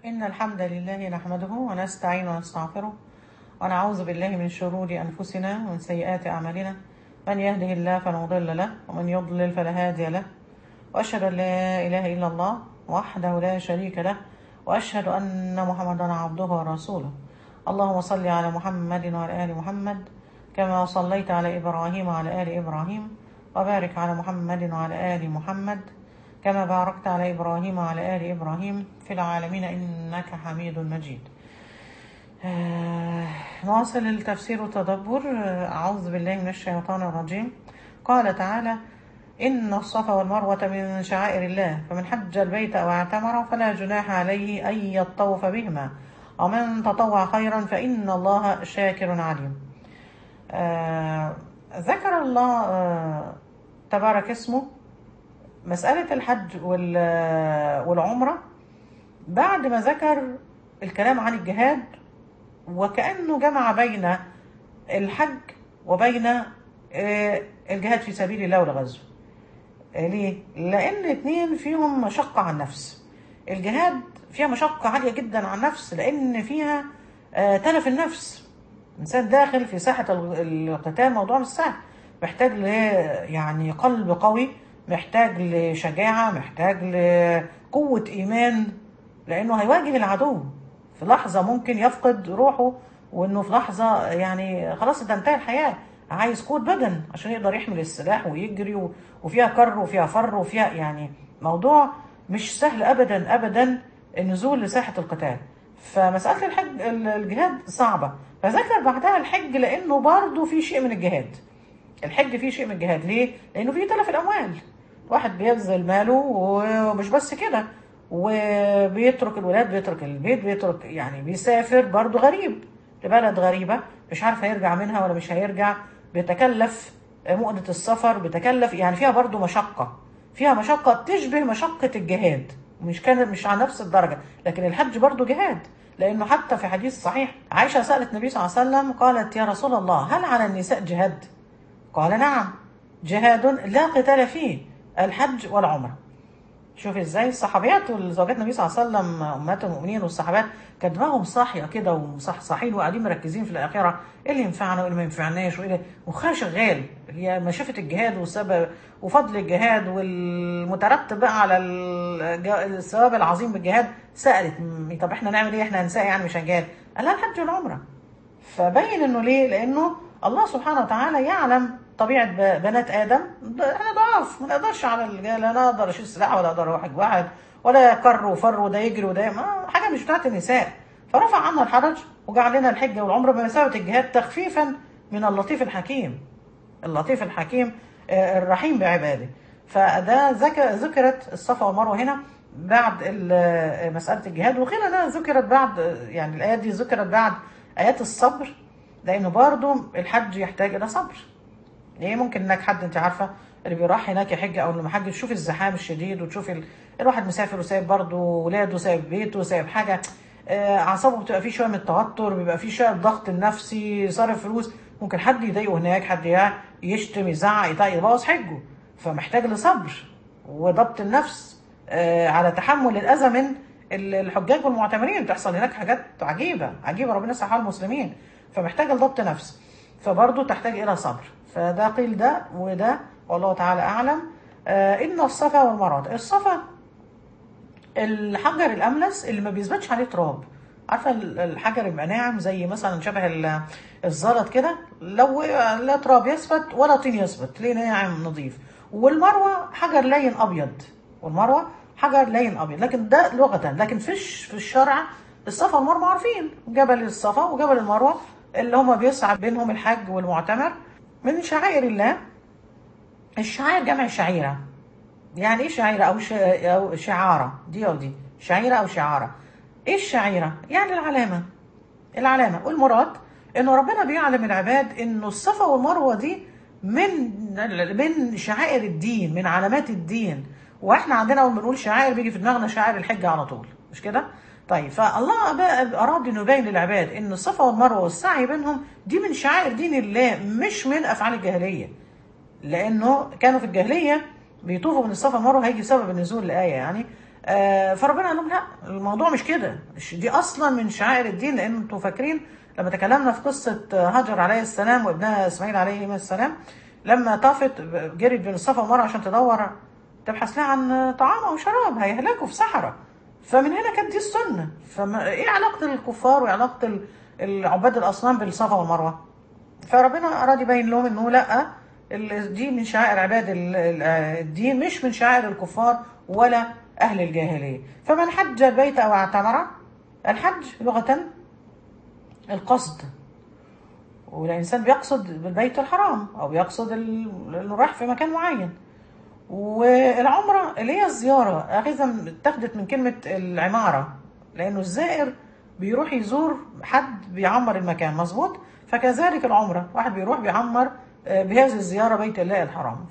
إن الحمد لله نحمده ونستعين ونستغفره ونعوذ بالله من شرور أنفسنا ومن سيئات أعمالنا من يهده الله فلا مضل له ومن يضلل فلا هادي له وأشهد أن لا إله إلا الله وحده لا شريك له وأشهد أن محمدا عبده ورسوله اللهم صل على محمد وعلى آل محمد كما صليت على إبراهيم وعلى آل إبراهيم وبارك على محمد وعلى آل محمد كما باركت على إبراهيم وعلى آل إبراهيم في العالمين إنك حميد مجيد آه، نواصل التفسير والتدبر آه، أعوذ بالله من الشيطان الرجيم قال تعالى إن الصفا والمروة من شعائر الله فمن حج البيت أو اعتمر فلا جناح عليه أن يطوف بهما ومن تطوع خيرا فإن الله شاكر عليم آه، ذكر الله آه، تبارك اسمه مسألة الحج وال- والعمرة بعد ما ذكر الكلام عن الجهاد وكأنه جمع بين الحج وبين آه، الجهاد في سبيل الله والغزو آه، ليه؟ لأن اتنين فيهم مشقة على النفس الجهاد فيها مشقة عالية جدا على النفس لأن فيها آه، تلف النفس إنسان داخل في ساحة ال- القتال موضوع مش سهل محتاج ل يعني قلب قوي محتاج لشجاعة محتاج لقوة إيمان لأنه هيواجه العدو في لحظة ممكن يفقد روحه وإنه في لحظة يعني خلاص ده انتهى الحياة عايز قوة بدن عشان يقدر يحمل السلاح ويجري و- وفيها كر وفيها فر وفيها يعني موضوع مش سهل أبدا أبدا النزول لساحة القتال فمسألة الحج الجهاد صعبة فذكر بعدها الحج لأنه برضه في شيء من الجهاد الحج فيه شيء من الجهاد ليه؟ لأنه فيه تلف الأموال واحد بيبذل ماله ومش بس كده وبيترك الولاد بيترك البيت بيترك يعني بيسافر برضه غريب لبلد غريبة مش عارف هيرجع منها ولا مش هيرجع بيتكلف مؤنة السفر بيتكلف يعني فيها برضه مشقة فيها مشقة تشبه مشقة الجهاد مش كانت مش على نفس الدرجة لكن الحج برضه جهاد لأنه حتى في حديث صحيح عائشة سألت النبي صلى الله عليه وسلم قالت يا رسول الله هل على النساء جهاد؟ قال نعم جهاد لا قتال فيه الحج والعمرة شوف ازاي الصحابيات والزوجات النبي صلى الله عليه وسلم امهات المؤمنين والصحابات كان دماغهم صاحيه كده ومصحصحين وقاعدين مركزين في الاخره ايه اللي ينفعنا وايه اللي ما ينفعناش وايه اللي مخها شغال هي ما شافت الجهاد والسبب وفضل الجهاد والمترتب بقى على الج- الثواب العظيم بالجهاد سالت م- طب احنا نعمل ايه احنا نساء يعني مش هنجهاد قال لها الحج والعمره فبين انه ليه؟ لانه الله سبحانه وتعالى يعلم طبيعه ب- بنات ادم ض- احنا ضعاف ما نقدرش على الرجال لا اقدر اشيل سلاح ولا اقدر واحد واحد ولا كر وفر وده يجري وده ما حاجه مش بتاعت النساء فرفع عنا الحرج وجعل لنا الحجه والعمره بمثابه الجهاد تخفيفا من اللطيف الحكيم اللطيف الحكيم آه، الرحيم بعباده فده ذك- ذكرت الصفا والمروه هنا بعد ال- مساله الجهاد وقيل انها ذكرت بعد يعني الايات دي ذكرت بعد ايات الصبر لانه برضه الحج يحتاج الى صبر ليه ممكن انك حد انت عارفه اللي بيروح هناك يحج او اللي ما حج تشوف الزحام الشديد وتشوف ال... الواحد مسافر وسايب برضه ولاده سايب بيته سايب حاجه آه، اعصابه بتبقى فيه شويه من التوتر بيبقى فيه شويه الضغط النفسي صرف فلوس ممكن حد يضايقه هناك حد يع- يشتم يزعق يضايق يبوظ حجه فمحتاج لصبر وضبط النفس آه، على تحمل الاذى من ال- الحجاج والمعتمرين بتحصل هناك حاجات عجيبه عجيبه ربنا يصلح حال المسلمين فمحتاجه لضبط نفس فبرضه تحتاج الى صبر فده قيل ده وده والله تعالى اعلم آه ان الصفا والمروه الصفا الحجر الاملس اللي ما بيثبتش عليه تراب عارفه ال- الحجر يبقى ناعم زي مثلا شبه ال- الزلط كده لو لا تراب يثبت ولا طين يثبت ليه ناعم نظيف والمروه حجر لين ابيض والمروه حجر لين ابيض لكن ده لغه لكن فيش في الشرع الصفا والمروه عارفين جبل الصفا وجبل المروه اللي هما بيسعى بينهم الحج والمعتمر من شعائر الله الشعائر جمع شعيره يعني ايه شعيرة او ش... او شعارة دي او دي شعيرة او شعارة ايه الشعيرة يعني العلامة العلامة والمراد انه ربنا بيعلم العباد انه الصفا والمروة دي من من شعائر الدين من علامات الدين واحنا عندنا اول ما بنقول شعائر بيجي في دماغنا شعائر الحج على طول مش كده طيب فالله بقى اراد انه يبين للعباد ان الصفا والمروه والسعي بينهم دي من شعائر دين الله مش من افعال الجاهليه لانه كانوا في الجاهليه بيطوفوا من الصفا والمروه هيجي سبب النزول الايه يعني آه، فربنا قال لهم لا الموضوع مش كده مش- دي اصلا من شعائر الدين لان انتوا فاكرين لما تكلمنا في قصه هاجر عليه السلام وابنها اسماعيل عليه السلام لما طافت جريت بين الصفا والمروه عشان تدور تبحث لها عن طعام او شراب هيهلكوا في صحراء فمن هنا كانت دي السنه فما ايه علاقه الكفار وعلاقه ال- العباد الاصنام بالصفا والمروه فربنا اراد يبين لهم انه لا ال- دي من شعائر عباد ال- ال- الدين مش من شعائر الكفار ولا اهل الجاهليه فمن حج البيت او اعتمر الحج لغه القصد والانسان بيقصد بالبيت الحرام او بيقصد ال- انه رايح في مكان معين والعمره اللي هي الزياره اخذها من- اتخذت من كلمه العماره لانه الزائر بيروح يزور حد بيعمر المكان مظبوط فكذلك العمره واحد بيروح بيعمر آه، بهذه الزياره بيت الله الحرام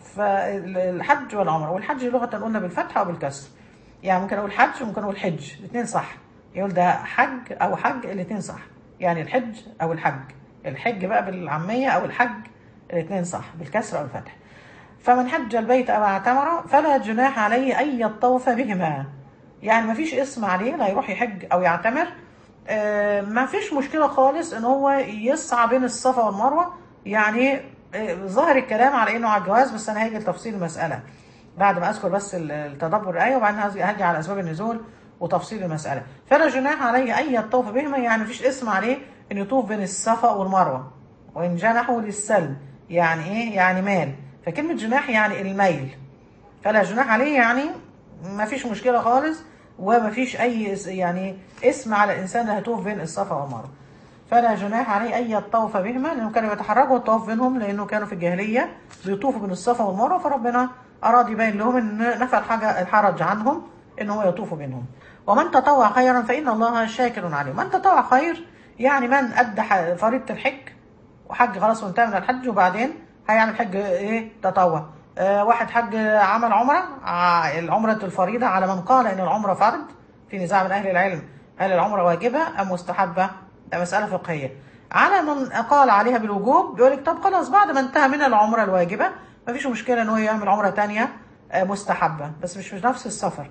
فالحج والعمره والحج لغه قلنا بالفتح او بالكسر يعني ممكن اقول حج وممكن اقول حج الاثنين صح يقول ده حج او حج الاثنين صح يعني الحج او الحج الحج بقى بالعاميه او الحج الاثنين صح بالكسر او الفتح فمن حج البيت او اعتمر فلا جناح عليه ان يطوف بهما يعني ما فيش اسم عليه لا يروح يحج او يعتمر آه، ما فيش مشكله خالص ان هو يسعى بين الصفا والمروه يعني آه، ظاهر الكلام على انه على الجواز بس انا هاجي لتفصيل المساله بعد ما اذكر بس ال- التدبر الايه وبعدين هاجي هاجي على اسباب النزول وتفصيل المساله فلا جناح عليه ان يطوف بهما يعني ما فيش اسم عليه ان يطوف بين الصفا والمروه وان جنحوا للسلم يعني ايه يعني مال فكلمه جناح يعني الميل فلا جناح عليه يعني ما فيش مشكله خالص وما فيش اي اس- يعني اسم على الانسان اللي هيطوف بين الصفا والمروه فلا جناح عليه ان يطوف بهما لانه كانوا يتحرجوا الطواف بينهم لانه كانوا في الجاهليه بيطوفوا بين الصفا والمروه فربنا اراد يبين لهم ان نفى الحاجه الحرج عنهم ان هو يطوفوا بينهم ومن تطوع خيرا فان الله شاكر عليه من تطوع خير يعني من ادى ح- فريضه الحج وحج خلاص وانتهى من الحج وبعدين هيعمل حج ايه تطوع آه واحد حج عمل عمره ع- العمره الفريضه على من قال ان العمره فرض في نزاع من اهل العلم هل العمره واجبه ام مستحبه ده مساله فقهيه على من قال عليها بالوجوب بيقول لك طب خلاص بعد ما انتهى من العمره الواجبه مفيش مشكله ان هو يعمل عمره تانية آه مستحبه بس مش في نفس السفر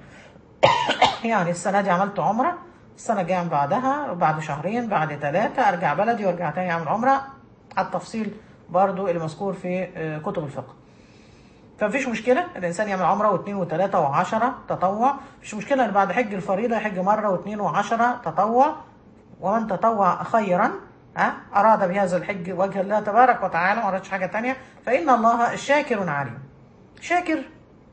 يعني السنة دي عملت عمرة السنة الجاية من بعدها بعد شهرين بعد ثلاثة أرجع بلدي وأرجع تاني أعمل عمرة على التفصيل برضو اللي مذكور في آه، كتب الفقه فمفيش مشكلة الإنسان يعمل عمرة واثنين وثلاثة وعشرة تطوع مفيش مشكلة إن بعد حج الفريضة يحج مرة واثنين وعشرة تطوع ومن تطوع خيرا ها أراد بهذا الحج وجه الله تبارك وتعالى ما أرادش حاجة تانية فإن الله شاكر عليم شاكر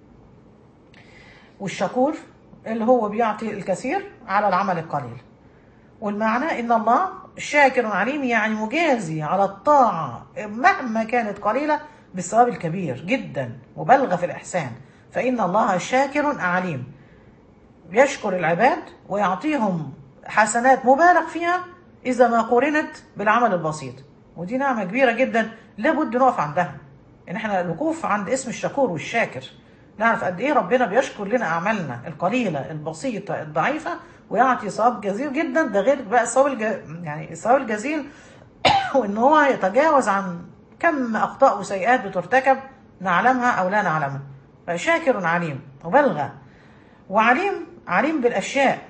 والشكور اللي هو بيعطي الكثير على العمل القليل والمعنى ان الله شاكر عليم يعني مجازي على الطاعه مهما كانت قليله بالثواب الكبير جدا مبالغه في الاحسان فان الله شاكر عليم يشكر العباد ويعطيهم حسنات مبالغ فيها اذا ما قورنت بالعمل البسيط ودي نعمه كبيره جدا لابد نقف عندها ان احنا الوقوف عند اسم الشكور والشاكر نعرف قد ايه ربنا بيشكر لنا اعمالنا القليله البسيطه الضعيفه ويعطي ثواب جزيل جدا ده غير بقى الثواب الج... يعني الثواب الجزيل وان هو يتجاوز عن كم اخطاء وسيئات بترتكب نعلمها او لا نعلمها فشاكر عليم مبالغه وعليم عليم بالاشياء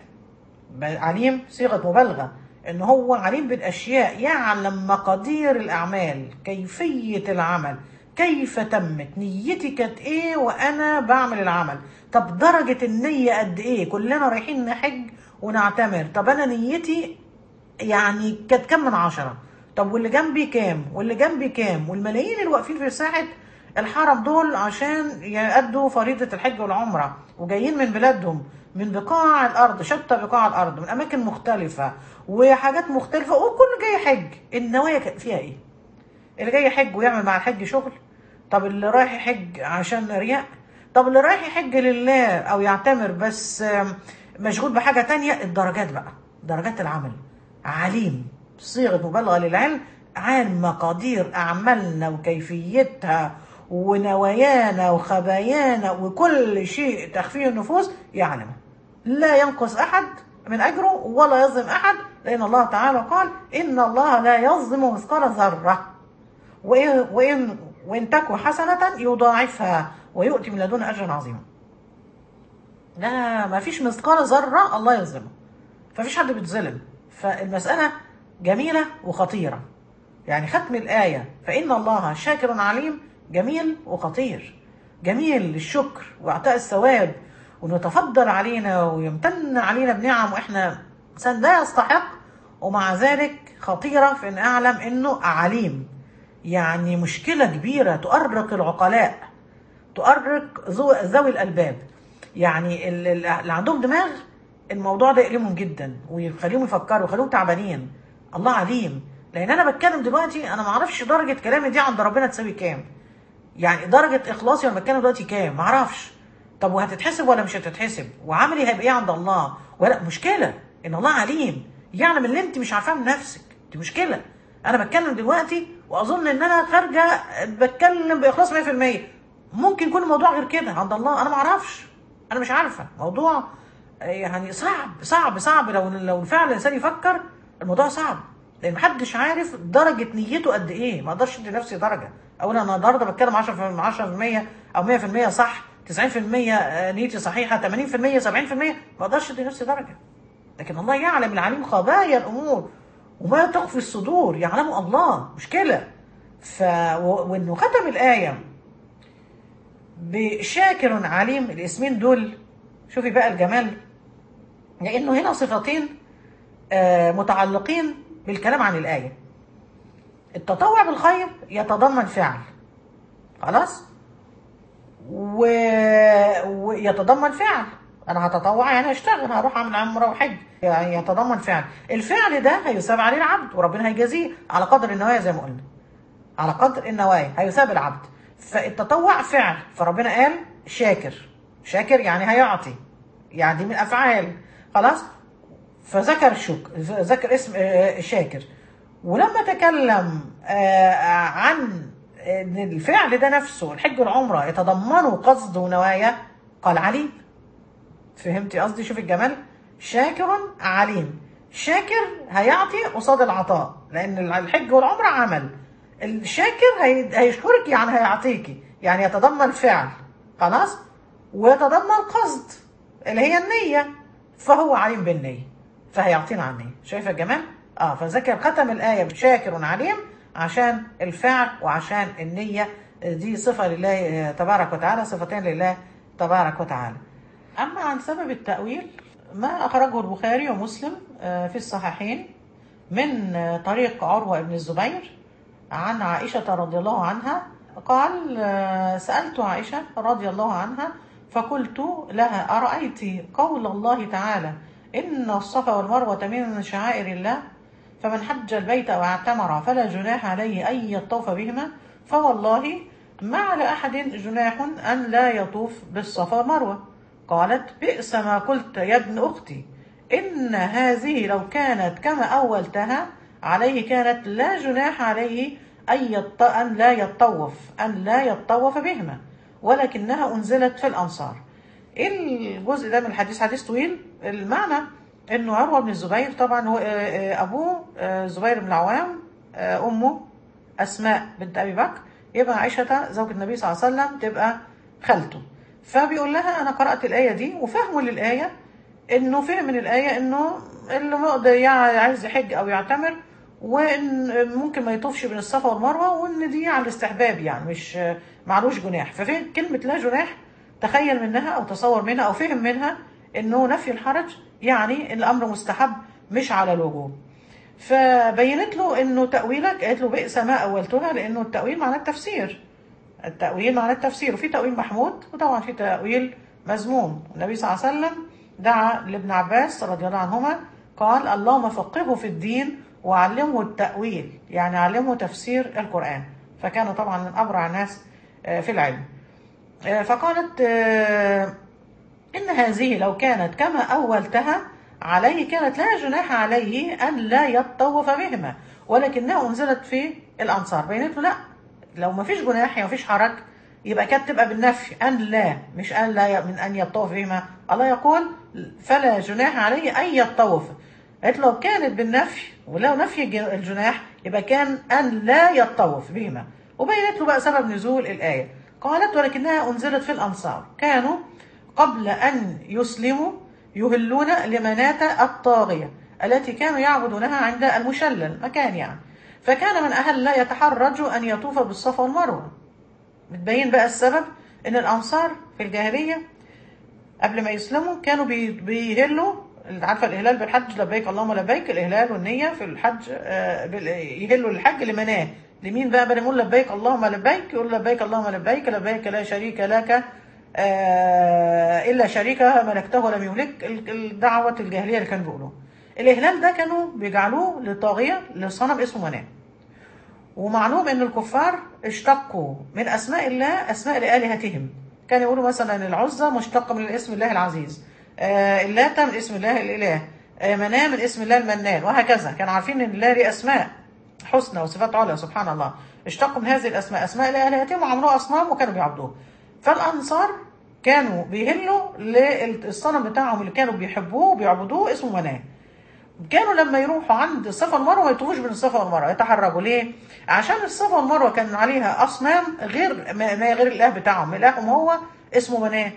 عليم صيغه مبالغه ان هو عليم بالاشياء يعلم مقادير الاعمال كيفيه العمل كيف تمت نيتي كانت ايه وانا بعمل العمل طب درجه النيه قد ايه كلنا رايحين نحج ونعتمر طب انا نيتي يعني كانت كام من عشرة طب واللي جنبي كام واللي جنبي كام والملايين اللي واقفين في ساحه الحرم دول عشان يأدوا فريضة الحج والعمرة وجايين من بلادهم من بقاع الأرض شتى بقاع الأرض من أماكن مختلفة وحاجات مختلفة وكل جاي حج النوايا فيها إيه؟ اللي جاي يحج ويعمل مع الحج شغل طب اللي رايح يحج عشان رياء طب اللي رايح يحج لله أو يعتمر بس مشغول بحاجة تانية الدرجات بقى درجات العمل عليم صيغة مبالغة للعلم عن مقادير أعمالنا وكيفيتها ونوايانا وخبايانا وكل شيء تخفيه النفوس يعلمه لا ينقص أحد من أجره ولا يظلم أحد لأن الله تعالى قال إن الله لا يظلم مثقال ذرة وإن, وإن, وإن تكو حسنة يضاعفها ويؤتي من لدن أجرا عظيما لا ما فيش مثقال ذرة الله يظلمه ففيش حد بيتظلم فالمسألة جميلة وخطيرة يعني ختم الآية فإن الله شاكر عليم جميل وخطير جميل للشكر وإعطاء الثواب وإنه يتفضل علينا ويمتن علينا بنعم وإحنا إنسان لا يستحق ومع ذلك خطيرة في أن أعلم إنه عليم يعني مشكلة كبيرة تؤرق العقلاء تؤرق ذو- ذوي الألباب يعني ال- ال- اللي عندهم دماغ الموضوع ده يألمهم جدا ويخليهم يفكروا ويخليهم تعبانين الله عليم لأن أنا بتكلم دلوقتي أنا ما أعرفش درجة كلامي دي عند ربنا تساوي كام يعني درجة إخلاصي وأنا بتكلم دلوقتي كام ما أعرفش طب وهتتحسب ولا مش هتتحسب وعملي هيبقى إيه عند الله ولا مشكلة إن الله عليم يعلم اللي أنت مش عارفاه من نفسك دي مشكلة أنا بتكلم دلوقتي وأظن إن أنا خارجة بتكلم بإخلاص 100% ممكن يكون الموضوع غير كده عند الله أنا ما أعرفش أنا مش عارفة موضوع يعني صعب صعب صعب لو لو فعلا الانسان يفكر الموضوع صعب لان محدش عارف درجه نيته قد ايه ما اقدرش ادي نفسي درجه اقول انا النهارده بتكلم 10% 10% او 100% صح 90% نيتي صحيحه 80% 70% ما اقدرش ادي نفسي درجه لكن الله يعلم العليم خبايا الامور وما تخفي الصدور يعلمه الله مشكله ف و- وانه ختم الايه بشاكر عليم الاسمين دول شوفي بقى الجمال لانه هنا صفتين آه، متعلقين بالكلام عن الايه التطوع بالخير يتضمن فعل خلاص و... ويتضمن فعل انا هتطوع يعني هشتغل هروح اعمل عمره وحج يعني يتضمن فعل الفعل ده هيثاب عليه العبد وربنا هيجازيه على قدر النوايا زي ما قلنا على قدر النوايا هيثاب العبد فالتطوع فعل فربنا قال شاكر شاكر يعني هيعطي يعني دي من افعال خلاص فذكر شك ذكر اسم آه، شاكر ولما تكلم آه، عن ان الفعل ده نفسه الحج والعمره يتضمنوا قصد ونوايا قال عليم فهمتي قصدي شوف الجمال شاكر عليم شاكر هيعطي قصاد العطاء لان الحج والعمره عمل الشاكر هي... هيشكرك يعني هيعطيكي يعني يتضمن فعل خلاص ويتضمن قصد اللي هي النية فهو عليم بالنية فهيعطينا عن النية شايفة الجمال؟ اه فذكر ختم الآية بشاكر عليم عشان الفعل وعشان النية دي صفة لله تبارك وتعالى صفتين لله تبارك وتعالى أما عن سبب التأويل ما أخرجه البخاري ومسلم آه، في الصحيحين من آه، طريق عروة بن الزبير عن عائشة رضي الله عنها قال آه، سألت عائشة رضي الله عنها فقلت لها أرأيت قول الله تعالى إن الصفا والمروة من شعائر الله فمن حج البيت أو اعتمر فلا جناح عليه أن يطوف بهما فوالله ما على أحد جناح أن لا يطوف بالصفا والمروة قالت بئس ما قلت يا ابن أختي إن هذه لو كانت كما أولتها عليه كانت لا جناح عليه أن, يط... أن لا يطوف أن لا يطوف بهما ولكنها أنزلت في الأنصار الجزء ده من الحديث حديث طويل المعنى انه عروه بن الزبير طبعا هو آه، آه، ابوه آه، زبير بن العوام آه، امه اسماء بنت ابي بكر يبقى عائشه زوج النبي صلى الله عليه وسلم تبقى خالته فبيقول لها انا قرات الايه دي وفهمه للايه انه فهم من الايه انه اللي مقدر يعني عايز يحج او يعتمر وان ممكن ما يطوفش بين الصفا والمروه وان دي على الاستحباب يعني مش معلوش جناح ففهم كلمه لا جناح تخيل منها او تصور منها او فهم منها انه نفي الحرج يعني الامر مستحب مش على الوجوب فبينت له انه تاويلك قالت له بئس ما اولتها لانه التاويل معناه التفسير التاويل معناه التفسير وفي تاويل محمود وطبعا في تاويل مذموم النبي صلى الله عليه وسلم دعا لابن عباس رضي الله عنهما قال اللهم فقهه في الدين وعلمه التاويل يعني علمه تفسير القران فكان طبعا من ابرع الناس آه، في العلم آه، فقالت آه، إن هذه لو كانت كما أولتها عليه كانت لا جناح عليه أن لا يطوف بهما ولكنها أنزلت في الأنصار بينت له لا لو ما فيش جناح ما فيش حرج يبقى كانت تبقى بالنفي أن لا مش أن لا ي- من أن يطوف بهما الله يقول فلا جناح عليه أن يطوف قالت لو كانت بالنفي ولو نفي الج- الجناح يبقى كان أن لا يطوف بهما وبينت له بقى سبب نزول الآية قالت ولكنها أنزلت في الأنصار كانوا قبل أن يسلموا يهلون لمناة الطاغية التي كانوا يعبدونها عند المشلل مكان يعني فكان من أهل يتحرج أن يطوف بالصفا والمروة بتبين بقى السبب ان الانصار في الجاهليه قبل ما يسلموا كانوا بي- بيهلوا عارفه الإهلال بالحج لبيك اللهم لبيك الإهلال والنية في الحج آه، بال- يهلوا الحج لمناه لمين بقى بدل ما يقول لبيك اللهم لبيك يقول لبيك اللهم لبيك لبيك لا شريك لك آه، إلا شريكها ملكته ولم يملك ال- الدعوة الجاهلية اللي كانوا بيقولوها الإهلال ده كانوا بيجعلوه لطاغية لصنم اسمه مناه ومعلوم ان الكفار اشتقوا من اسماء الله اسماء لالهتهم كانوا يقولوا مثلا العزى مشتقه من اسم الله العزيز آه اللات من اسم الله الاله آه مناه من اسم الله المنان وهكذا كانوا عارفين ان الله ليه اسماء حسنى وصفات عليا سبحان الله اشتقوا من هذه الاسماء اسماء لالهتهم وعملوها اصنام وكانوا بيعبدوها فالانصار كانوا بيهلوا للصنم بتاعهم اللي كانوا بيحبوه وبيعبدوه اسمه مناه كانوا لما يروحوا عند الصفا والمروه ما يطوفوش بين الصفا والمروه يتحرجوا ليه؟ عشان الصفا والمروه كان عليها اصنام غير ما ما غير الاله بتاعهم، الههم هو اسمه مناه.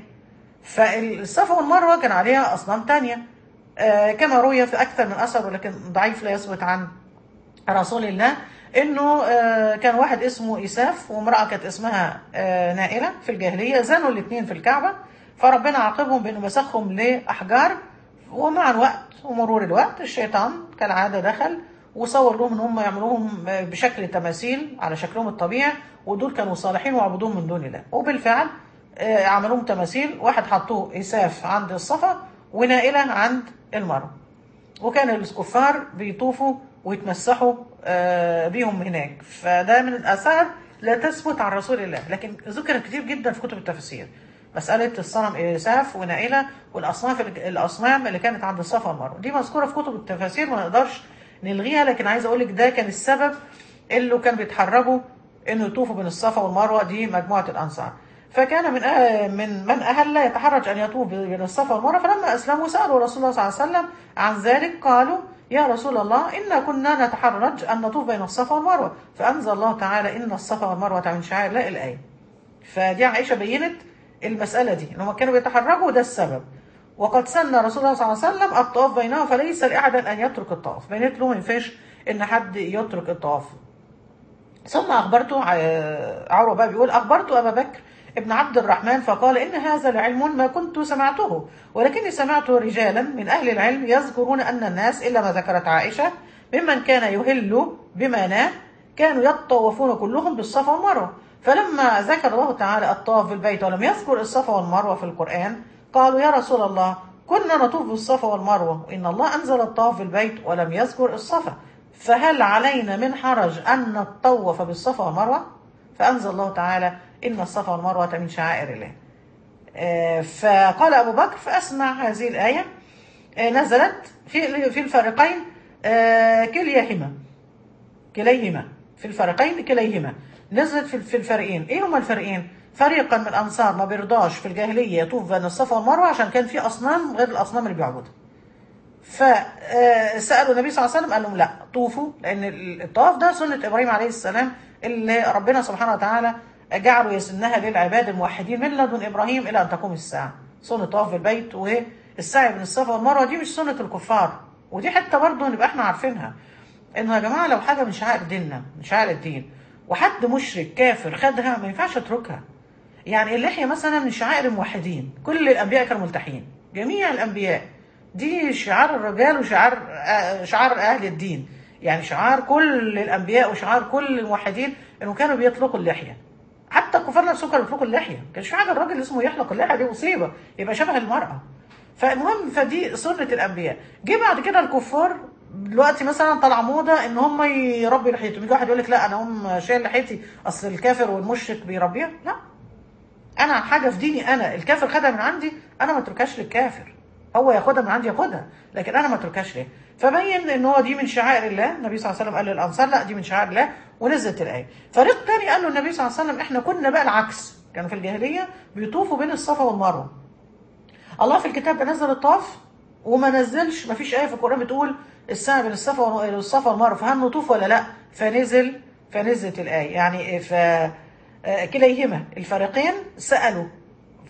فالصفا والمروه كان عليها اصنام تانية آه كما روي في اكثر من اثر ولكن ضعيف لا يثبت عن رسول الله انه آه كان واحد اسمه اساف وامراه كانت اسمها آه نائله في الجاهليه زنوا الاثنين في الكعبه فربنا عاقبهم بانه مسخهم لاحجار ومع الوقت ومرور الوقت الشيطان كالعاده دخل وصور لهم ان هم يعملوهم بشكل تماثيل على شكلهم الطبيعي ودول كانوا صالحين وعبدوهم من دون الله وبالفعل آه، عملوهم تماثيل واحد حطوه اساف عند الصفا ونائله عند المروه وكان الكفار بيطوفوا ويتمسحوا آه، بيهم هناك فده من الاثار لا تثبت عن رسول الله لكن ذكرت كتير جدا في كتب التفسير مسألة الصنم إساف ونائلة والأصناف الأصنام اللي كانت عند الصفا والمروة دي مذكورة في كتب التفاسير ما نقدرش نلغيها لكن عايز أقول لك ده كان السبب اللي كان بيتحرجوا إنه يطوفوا بين الصفا والمروة دي مجموعة الأنصار فكان من أه من من أهل يتحرج أن يطوف بين الصفا والمروة فلما أسلموا سألوا رسول الله صلى الله عليه وسلم عن ذلك قالوا يا رسول الله إنا كنا نتحرج أن نطوف بين الصفا والمروة فأنزل الله تعالى إن الصفا والمروة من شعائر الله الآية فدي عائشة بينت المسألة دي إنهم كانوا بيتحرجوا ده السبب وقد سن رسول الله صلى الله عليه وسلم الطواف بينهم فليس لأحد أن يترك الطواف بينت له ما ينفعش إن حد يترك الطواف ثم أخبرته ع- عروة بقى بيقول أخبرت أبا بكر ابن عبد الرحمن فقال إن هذا العلم ما كنت سمعته ولكني سمعت رجالا من أهل العلم يذكرون أن الناس إلا ما ذكرت عائشة ممن كان يهل بمناه كانوا يطوفون كلهم بالصفا والمروة فلما ذكر الله تعالى الطواف بالبيت ولم يذكر الصفا والمروة في القرآن قالوا يا رسول الله كنا نطوف بالصفا والمروة وإن الله أنزل الطواف بالبيت ولم يذكر الصفا فهل علينا من حرج أن نطوف بالصفا والمروة فأنزل الله تعالى إن الصفا والمروة من شعائر الله آه، فقال أبو بكر فأسمع هذه الآية آه، نزلت في في الفريقين آه، كليهما كليهما في الفريقين كليهما نزلت في في الفريقين ايه هما الفريقين فريقا من الانصار ما بيرضاش في الجاهليه يطوف بين الصفا والمروه عشان كان في اصنام غير الاصنام اللي بيعبدها فسالوا النبي صلى الله عليه وسلم قال لهم لا طوفوا لان الطواف ده سنه ابراهيم عليه السلام اللي ربنا سبحانه وتعالى جعله يسنها للعباد الموحدين من لدن ابراهيم الى ان تقوم الساعه سنه طواف بالبيت والسعي بين الصفا والمروه دي مش سنه الكفار ودي حتى برضه نبقى احنا عارفينها انه يا جماعه لو حاجه من شعائر ديننا من شعائر الدين وحد مشرك كافر خدها ما ينفعش اتركها يعني اللحيه مثلا من شعائر الموحدين كل الانبياء كانوا ملتحين جميع الانبياء دي شعار الرجال وشعار آه، شعار اهل الدين يعني شعار كل الانبياء وشعار كل الموحدين انه كانوا بيطلقوا اللحيه حتى الكفار نفسهم كانوا بيطلقوا اللحيه ما كانش في حاجه الراجل اسمه يحلق اللحيه دي مصيبه يبقى شبه المراه فالمهم فدي سنه الانبياء جه بعد كده الكفار دلوقتي مثلا طلع موضه ان هم يربوا لحيتهم يجي واحد يقول لك لا انا هم شايل لحيتي اصل الكافر والمشرك بيربيها لا انا حاجه في ديني انا الكافر خدها من عندي انا ما اتركهاش للكافر هو ياخدها من عندي ياخدها لكن انا ما اتركهاش ليه فبين ان هو دي من شعائر الله النبي صلى الله عليه وسلم قال للانصار لا دي من شعائر الله ونزلت الايه فريق تاني قال له النبي صلى الله عليه وسلم احنا كنا بقى العكس كانوا في الجاهليه بيطوفوا بين الصفا والمروه الله في الكتاب ده نزل الطواف وما نزلش ما فيش ايه في القران بتقول الساعه بين الصفا والصفا والمروه فهل نطوف ولا لا فنزل فنزلت الايه يعني ف آه، كليهما الفريقين سالوا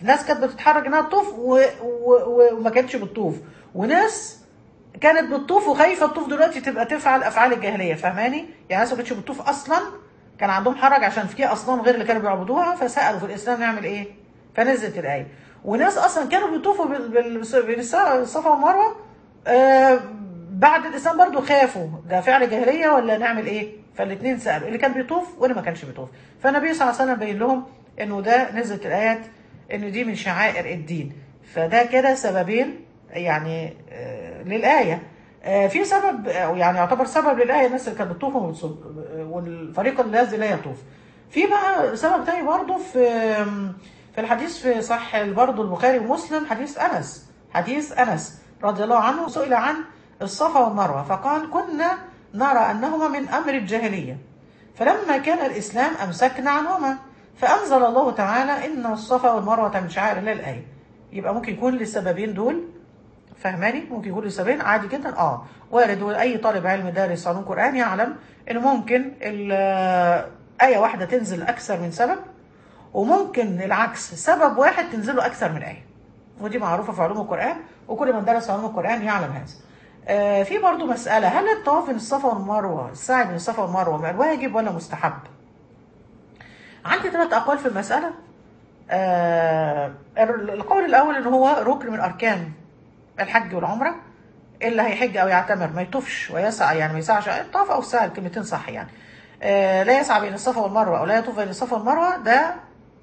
ناس كانت بتتحرك انها تطوف و... و... و... وما كانتش بتطوف وناس كانت بتطوف وخايفه تطوف دلوقتي تبقى تفعل افعال الجاهليه فاهماني يعني ناس ما كانتش بتطوف اصلا كان عندهم حرج عشان في اصنام غير اللي كانوا بيعبدوها فسالوا في الاسلام نعمل ايه فنزلت الايه وناس اصلا كانوا بيطوفوا بال- بال- بالصفا والمروه آه بعد الاسلام برضو خافوا ده فعل جاهليه ولا نعمل ايه فالاثنين سالوا اللي كان بيطوف واللي ما كانش بيطوف فالنبي صلى الله عليه وسلم بين لهم انه ده نزلت الايات ان دي من شعائر الدين فده كده سببين يعني آه للايه آه في سبب او يعني يعتبر سبب للايه الناس اللي كانت بتطوف وما بتصوم، آه، والفريق الذي لا يطوف في بقى سبب تاني برضه في في الحديث في صح برضه البخاري ومسلم حديث انس حديث انس رضي الله عنه سئل عن الصفا والمروه فقال كنا نرى انهما من امر الجاهليه فلما كان الاسلام امسكنا عنهما فانزل الله تعالى ان الصفا والمروه من شعائر الله الايه يبقى ممكن يكون للسببين دول فهماني ممكن يكون لسببين عادي جدا اه وارد اي طالب علم دارس علوم قران يعلم ان ممكن ال- ايه واحده تنزل اكثر من سبب وممكن العكس سبب واحد تنزل له اكثر من ايه ودي معروفه في علوم القران وكل من درس علوم القران يعلم هذا آه في برضو مساله هل الطواف بين الصفا والمروه السعي بين الصفا والمروه بقى واجب ولا مستحب عندي ثلاث اقوال في المساله آه القول الاول ان هو ركن من اركان الحج والعمره اللي هيحج او يعتمر ما يطوفش ويسعى يعني ما يسعش الطواف او السعي الكلمتين صح يعني آه لا يسعى بين الصفا والمروه او لا يطوف بين الصفا والمروه ده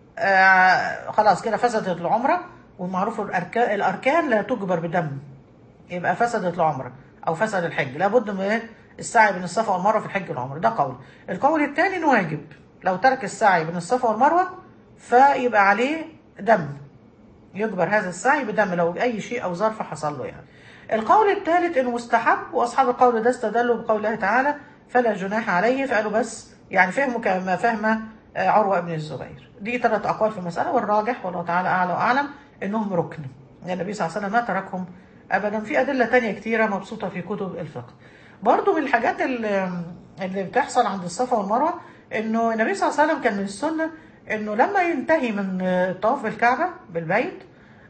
آه خلاص كده فسدت العمره والمعروف الاركان الاركان لا تجبر بدم يبقى فسدت العمره او فسد الحج لابد من السعي بين الصفا والمروه في الحج والعمره ده قول القول الثاني انه واجب لو ترك السعي بين الصفا والمروه فيبقى عليه دم يجبر هذا السعي بدم لو اي شيء او ظرف حصل له يعني القول الثالث انه مستحب واصحاب القول ده استدلوا بقول الله تعالى فلا جناح عليه فقالوا بس يعني فهموا كما فهم آه، عروه بن الزبير دي ثلاث اقوال في المساله والراجح والله تعالى اعلى واعلم انهم ركن يعني النبي صلى الله عليه وسلم ما تركهم ابدا في ادله تانية كتيره مبسوطه في كتب الفقه برضو من الحاجات اللي, اللي بتحصل عند الصفا والمروه انه النبي صلى الله عليه وسلم كان من السنه انه لما ينتهي من آه، الطواف بالكعبه بالبيت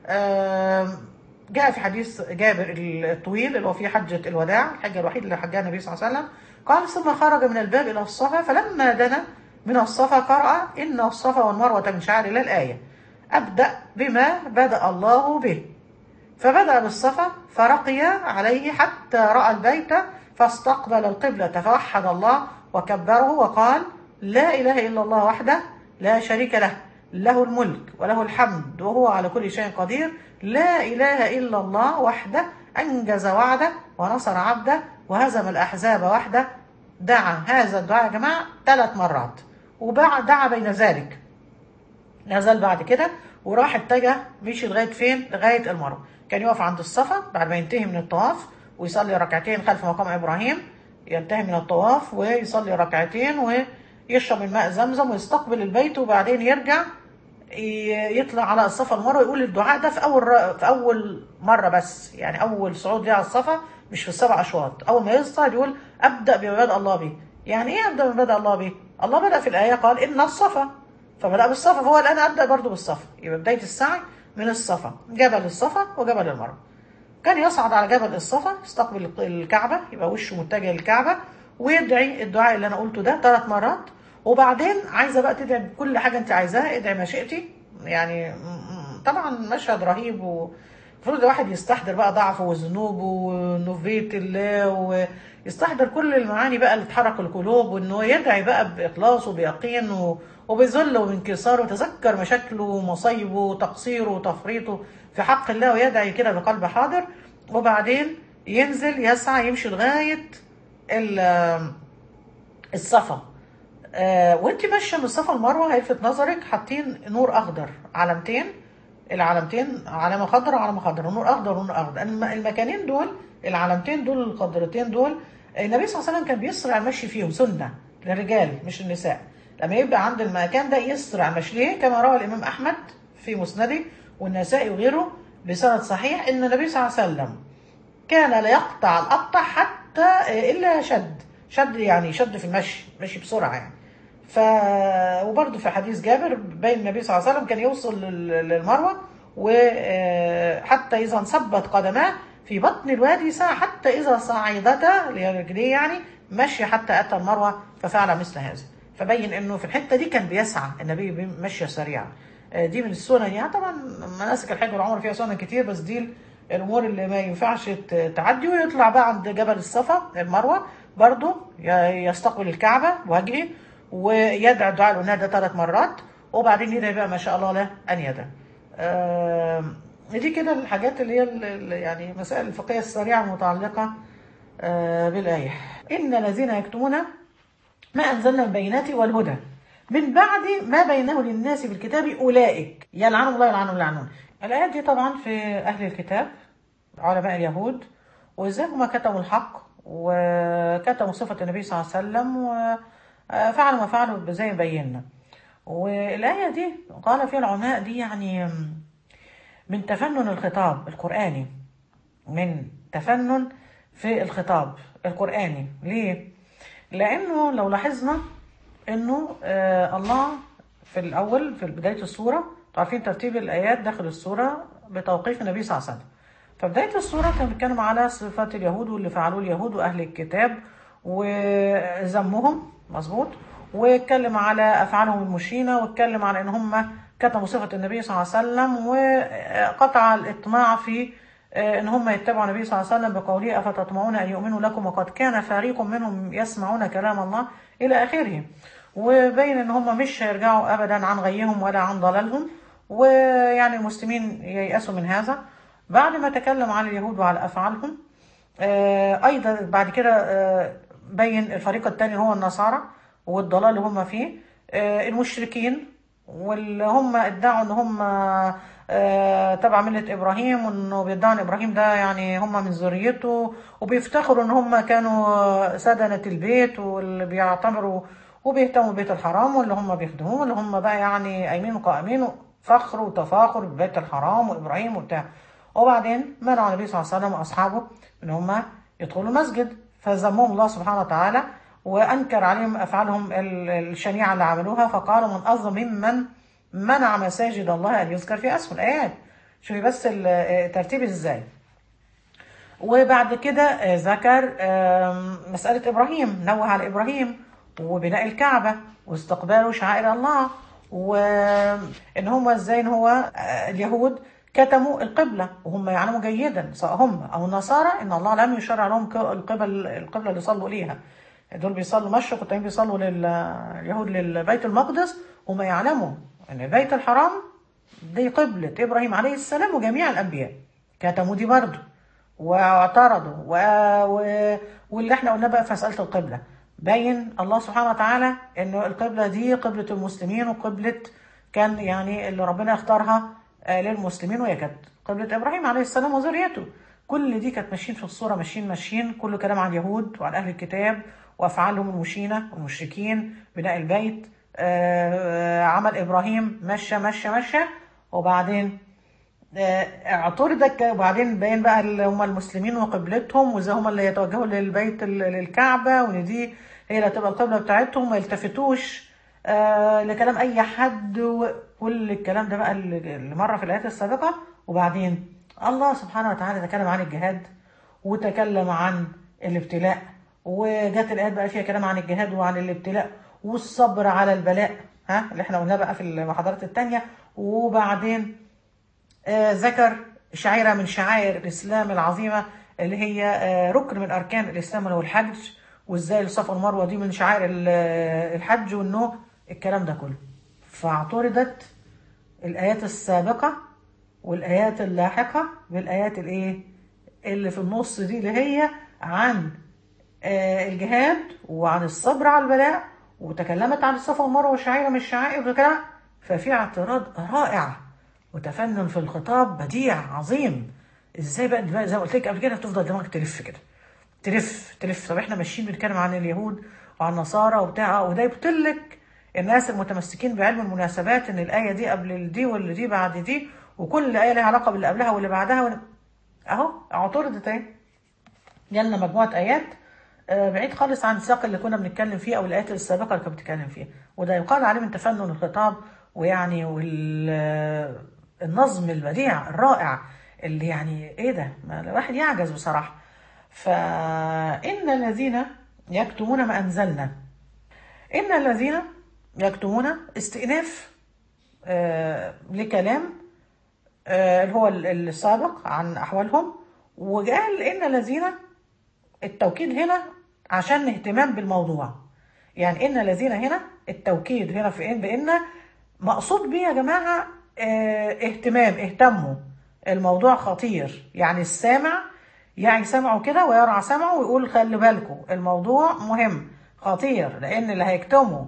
آم، جاء في حديث جابر الطويل اللي هو في حجة الوداع الحجة الوحيدة اللي حجها النبي صلى الله عليه وسلم قال ثم خرج من الباب إلى الصفا فلما دنا من الصفا قرأ إن الصفا والمروة من شعائر الله الآية أبدأ بما بدأ الله به فبدأ بالصفا فرقي عليه حتى رأى البيت فاستقبل القبلة فوحد الله وكبره وقال لا إله إلا الله وحده لا شريك له له الملك وله الحمد وهو على كل شيء قدير لا إله إلا الله وحده أنجز وعده ونصر عبده وهزم الأحزاب وحده دعا هذا الدعاء يا جماعة ثلاث مرات وبعد دعا بين ذلك نزل بعد كده وراح اتجه مشي لغايه فين؟ لغايه المروه. كان يقف عند الصفا بعد ما ينتهي من الطواف ويصلي ركعتين خلف مقام ابراهيم ينتهي من الطواف ويصلي ركعتين ويشرب من ماء زمزم ويستقبل البيت وبعدين يرجع ي- يطلع على الصفا المروه يقول الدعاء ده في اول ر- في اول مره بس يعني اول صعود ليه على الصفا مش في السبع اشواط اول ما يصعد يقول ابدا بما بدا الله به يعني ايه ابدا بما بدا الله به الله بدا في الايه قال ان الصفا فبدأ بالصفا فهو الآن أبدأ برضه بالصفا يبقى بداية السعي من الصفا جبل الصفا وجبل المروة كان يصعد على جبل الصفا يستقبل الكعبة يبقى وشه متجه للكعبة ويدعي الدعاء اللي أنا قلته ده ثلاث مرات وبعدين عايزة بقى تدعي بكل حاجة أنت عايزاها ادعي ما شئتي يعني م- م- طبعا مشهد رهيب و المفروض الواحد يستحضر بقى ضعفه وذنوبه وانه في بيت الله ويستحضر كل المعاني بقى اللي تحرك القلوب وانه يدعي بقى باخلاص وبيقين و- وبذل وبانكسار ويتذكر مشاكله ومصايبه وتقصيره وتفريطه في حق الله ويدعي كده بقلب حاضر وبعدين ينزل يسعى يمشي لغايه ال- الصفا آه وانت ماشيه من الصفا المروه هيلفت نظرك حاطين نور اخضر علامتين العلامتين علامه خضراء وعلامه خضراء نور اخضر ونور اخضر الم- المكانين دول العلامتين دول الخضرتين دول النبي صلى الله عليه وسلم كان بيسرع المشي فيهم سنه للرجال مش النساء لما يبقى عند المكان ده يسرع المشي ليه كما روى الامام احمد في مسنده والنسائي وغيره بسند صحيح ان النبي صلى الله عليه وسلم كان لا يقطع القطع حتى الا شد شد يعني شد في المشي مشي بسرعه يعني ف وبرضه في حديث جابر بين النبي صلى الله عليه وسلم كان يوصل لل- للمروه وحتى اذا انصبت قدماه في بطن الوادي ساعة حتى اذا صعدتا اللي هي رجليه يعني مشي حتى اتى المروه ففعل مثل هذا فبين انه في الحته دي كان بيسعى النبي مشيه سريعه آه، دي من السنن يعني طبعا مناسك الحج والعمره فيها سنن كتير بس دي الامور اللي ما ينفعش ت- تعدي ويطلع بقى عند جبل الصفا المروه برضو ي- يستقبل الكعبه وجهه ويدعي الدعاء الأناة ده ثلاث مرات وبعدين يدعي بقى ما شاء الله له ان يدعي آم، دي كده الحاجات اللي هي ال- ال- يعني مسائل الفقهيه السريعه المتعلقه آه، بالايه ان الذين يكتمون ما أنزلنا من البينات والهدى من بعد ما بينه للناس بالكتاب أولئك يلعنهم الله يلعنهم يلعنون الآيات دي طبعا في أهل الكتاب علماء اليهود وإزاي هما كتموا الحق وكتموا صفة النبي صلى الله عليه وسلم وفعلوا ما فعلوا زي ما بينا والآية دي قال فيها العلماء دي يعني من تفنن الخطاب القرآني من تفنن في الخطاب القرآني ليه؟ لأنه لو لاحظنا إنه آه الله في الأول في بداية السورة عارفين ترتيب الآيات داخل السورة بتوقيف النبي صلى الله عليه وسلم فبداية السورة كان بيتكلم على صفات اليهود واللي فعلوه اليهود وأهل الكتاب وذمهم مظبوط واتكلم على أفعالهم المشينة واتكلم على إن هم كتموا صفة النبي صلى الله عليه وسلم وقطع الإطماع في ان هم يتبعوا النبي صلى الله عليه وسلم بقوله افتطمعون ان يؤمنوا لكم وقد كان فريق منهم يسمعون كلام الله الى اخره وبين ان هم مش هيرجعوا ابدا عن غيهم ولا عن ضلالهم ويعني المسلمين ييأسوا من هذا بعد ما تكلم عن اليهود وعلى افعالهم آه، ايضا بعد كده آه، بين الفريق الثاني هو النصارى والضلال اللي هم فيه آه، المشركين واللي هم ادعوا ان هم آه، تبع ملة ابراهيم وانه بيدعوا ان ابراهيم ده يعني هم من ذريته وبيفتخروا ان هم كانوا سدنة البيت واللي بيعتبروا وبيهتموا ببيت الحرام واللي هم بيخدموه واللي هم بقى يعني قايمين وقائمين فخر وتفاخر ببيت الحرام وابراهيم وبتاع وبعدين منعوا النبي صلى الله عليه وسلم واصحابه ان هم يدخلوا المسجد فذمهم الله سبحانه وتعالى وانكر عليهم افعالهم ال- الشنيعه اللي عملوها فقال من اظلم ممن منع مساجد الله ان يذكر في اسم الايات شوفي بس ال- الترتيب ازاي وبعد كده آه، ذكر آم، مسألة إبراهيم نوه على إبراهيم وبناء الكعبة واستقباله شعائر الله وإن هم إزاي إن هو آه، اليهود كتموا القبلة وهم يعلموا جيدا سواء هم أو النصارى إن الله لم يشرع لهم ك- القبل القبلة اللي صلوا ليها دول بيصلوا مشرق والتانيين بيصلوا لليهود للبيت المقدس هم يعلموا إن بيت الحرام دي قبلة إبراهيم عليه السلام وجميع الأنبياء كتموا دي برضه واعترضوا و... و... واللي احنا قلنا بقى في مسألة القبلة بين الله سبحانه وتعالى انه القبلة دي قبلة المسلمين وقبلة كان يعني اللي ربنا اختارها آه، للمسلمين وهي كانت قبلة ابراهيم عليه السلام وذريته كل دي كانت ماشيين في الصورة ماشيين ماشيين كله كلام عن اليهود وعن اهل الكتاب وافعالهم المشينة والمشركين بناء البيت آه، آه، عمل ابراهيم مشى مشى مشى وبعدين آه، اعترض ك- وبعدين باين بقى اللي هم المسلمين وقبلتهم وازاي هم اللي يتوجهوا للبيت ال- للكعبه وان دي هي اللي هتبقى القبله بتاعتهم ما يلتفتوش آه لكلام اي حد وكل الكلام ده بقى اللي اللي مر في الايات السابقه وبعدين الله سبحانه وتعالى تكلم عن الجهاد وتكلم عن الابتلاء وجت الايات بقى فيها كلام عن الجهاد وعن الابتلاء والصبر على البلاء ها اللي احنا قلناه بقى في المحاضرات التانية وبعدين آه، ذكر شعيرة من شعائر الإسلام العظيمة اللي هي آه، ركن من أركان الإسلام اللي هو الحج وإزاي الصفا والمروة دي من شعائر ال- آه، الحج وإنه الكلام ده كله فاعترضت الآيات السابقة والآيات اللاحقة بالآيات الإيه اللي في النص دي اللي هي عن آه، الجهاد وعن الصبر على البلاء وتكلمت عن الصفا والمروه وشعيره من الشعائر وكده ففي اعتراض رائع وتفنن في الخطاب بديع عظيم ازاي بقى دماغ زي ما قلت لك قبل كده تفضل دماغك تلف كده تلف تلف طب احنا ماشيين بنتكلم عن اليهود وعن النصارى وبتاع وده يبطل لك الناس المتمسكين بعلم المناسبات ان الايه دي قبل دي واللي دي بعد دي وكل ايه لها علاقه باللي قبلها واللي بعدها وال- اهو اعترضت اهي جالنا مجموعه ايات آه، بعيد خالص عن السياق اللي كنا بنتكلم فيه او الايات السابقه اللي كنا بنتكلم فيها وده يقال عليه من تفنن الخطاب ويعني والنظم البديع الرائع اللي يعني ايه ده ما الواحد يعجز بصراحه فان الذين يكتمون ما انزلنا ان الذين يكتمون استئناف آه لكلام آه اللي هو السابق عن احوالهم وقال ان الذين التوكيد هنا عشان اهتمام بالموضوع يعني ان الذين هنا التوكيد هنا في ان بان مقصود بيه يا جماعه اه اهتمام اهتموا الموضوع خطير يعني السامع يعني سمعه كده ويرعى سمعه ويقول خلي بالكم الموضوع مهم خطير لان اللي هيكتموا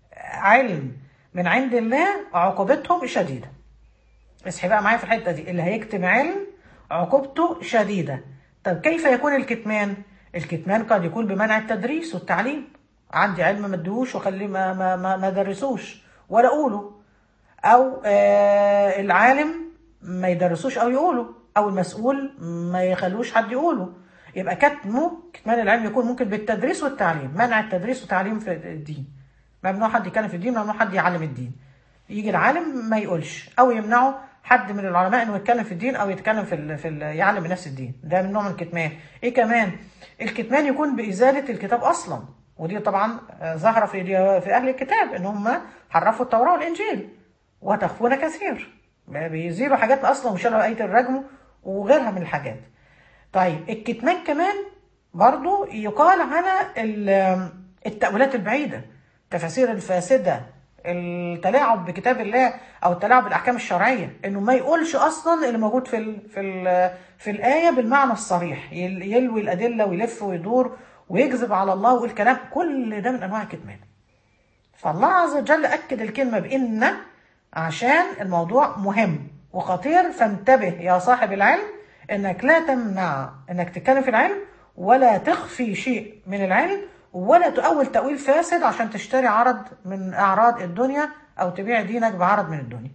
علم من عند الله عقوبتهم شديده اصحي بقى معايا في الحته دي اللي هيكتم علم عقوبته شديده طب كيف يكون الكتمان الكتمان قد يكون بمنع التدريس والتعليم عندي علم ما اديهوش واخليه ما ما ما, ما درسوش ولا اقوله او آه العالم ما يدرسوش او يقوله او المسؤول ما يخلوش حد يقوله يبقى كتمه كتمان العلم يكون ممكن بالتدريس والتعليم منع التدريس والتعليم في الدين ممنوع حد يتكلم في الدين ممنوع حد يعلم الدين يجي العالم ما يقولش او يمنعه حد من العلماء انه يتكلم في الدين او يتكلم في ال في ال يعلم الناس الدين ده من نوع من الكتمان ايه كمان الكتمان يكون بازاله الكتاب اصلا ودي طبعا ظاهره في في اهل الكتاب ان هم حرفوا التوراه والانجيل وتخفون كثير بيزيلوا حاجات اصلا وشالوا ايه الرجم وغيرها من الحاجات طيب الكتمان كمان برضو يقال على التأويلات البعيدة التفاسير الفاسدة التلاعب بكتاب الله او التلاعب بالاحكام الشرعيه انه ما يقولش اصلا اللي موجود في ال في ال في الايه بالمعنى الصريح يلوي الادله ويلف ويدور ويكذب على الله ويقول كلام كل ده من انواع الكتمان فالله عز وجل اكد الكلمه بان عشان الموضوع مهم وخطير فانتبه يا صاحب العلم انك لا تمنع انك تتكلم في العلم ولا تخفي شيء من العلم ولا تؤول تأويل فاسد عشان تشتري عرض من أعراض الدنيا أو تبيع دينك بعرض من الدنيا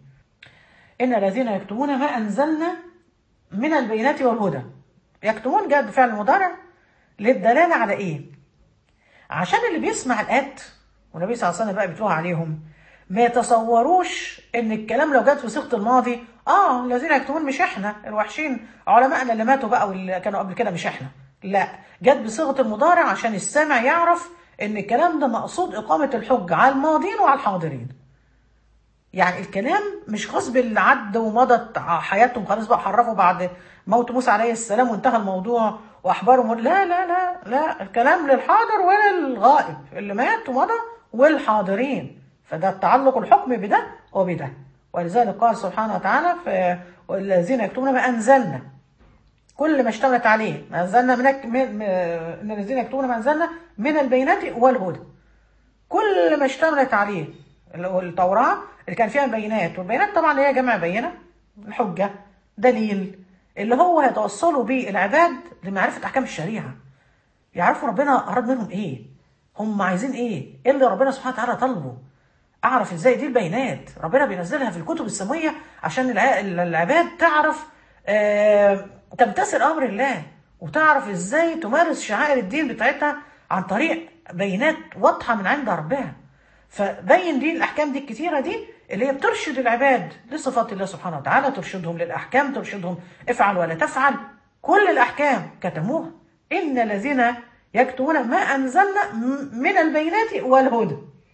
إن الذين يكتمون ما أنزلنا من البينات والهدى يكتمون جاء بفعل مضارع للدلالة على إيه؟ عشان اللي بيسمع الآيات والنبي صلى الله عليه وسلم بقى بيتلوها عليهم ما يتصوروش ان الكلام لو جت في صيغه الماضي اه الذين يكتمون مش احنا الوحشين علمائنا اللي ماتوا بقى واللي كانوا قبل كده مش احنا لا جت بصيغه المضارع عشان السامع يعرف ان الكلام ده مقصود اقامه الحجه على الماضين وعلى الحاضرين يعني الكلام مش خاص باللي عدى ومضت حياتهم خلاص بقى حرفوا بعد موت موسى عليه السلام وانتهى الموضوع واحبارهم لا لا لا لا الكلام للحاضر وللغائب اللي مات ومضى والحاضرين فده التعلق الحكم بده وبده ولذلك قال سبحانه وتعالى والذين يكتبون ما انزلنا كل ما اشتملت عليه ما انزلنا من ان الذين يكتبون ما انزلنا من البينات والهدى كل ما اشتملت عليه التوراه اللي كان فيها البينات والبينات طبعا اللي هي جمع بينه الحجه دليل اللي هو هيتوصلوا بيه العباد لمعرفه احكام الشريعه يعرفوا ربنا اراد منهم ايه هم عايزين ايه ايه اللي ربنا سبحانه وتعالى طلبه اعرف ازاي دي البينات ربنا بينزلها في الكتب السماويه عشان العباد تعرف آه تمتثل امر الله وتعرف ازاي تمارس شعائر الدين بتاعتها عن طريق بينات واضحه من عند ربها فبين دي الاحكام دي الكتيره دي اللي هي بترشد العباد لصفات الله سبحانه وتعالى ترشدهم للاحكام ترشدهم افعل ولا تفعل كل الاحكام كتموها ان الذين يكتبون ما انزلنا من البينات والهدى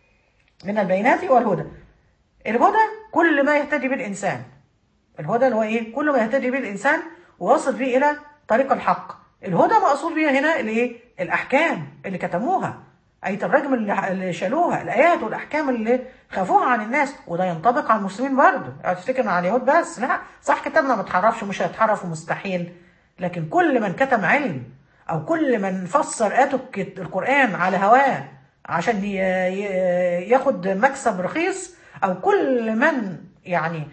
من البينات والهدى الهدى كل ما يهتدي به الانسان الهدى اللي هو ايه كل ما يهتدي به الانسان ويصل به الى طريق الحق الهدى مقصود بيها هنا الايه الاحكام اللي كتموها ايه الرجم اللي شالوها الايات والاحكام اللي خافوها عن الناس وده ينطبق على المسلمين برضه يعني تفتكر على اليهود بس لا صح كتابنا ما اتحرفش ومش هيتحرف ومستحيل لكن كل من كتم علم او كل من فسر ايات القران على هواه عشان ياخد مكسب رخيص او كل من يعني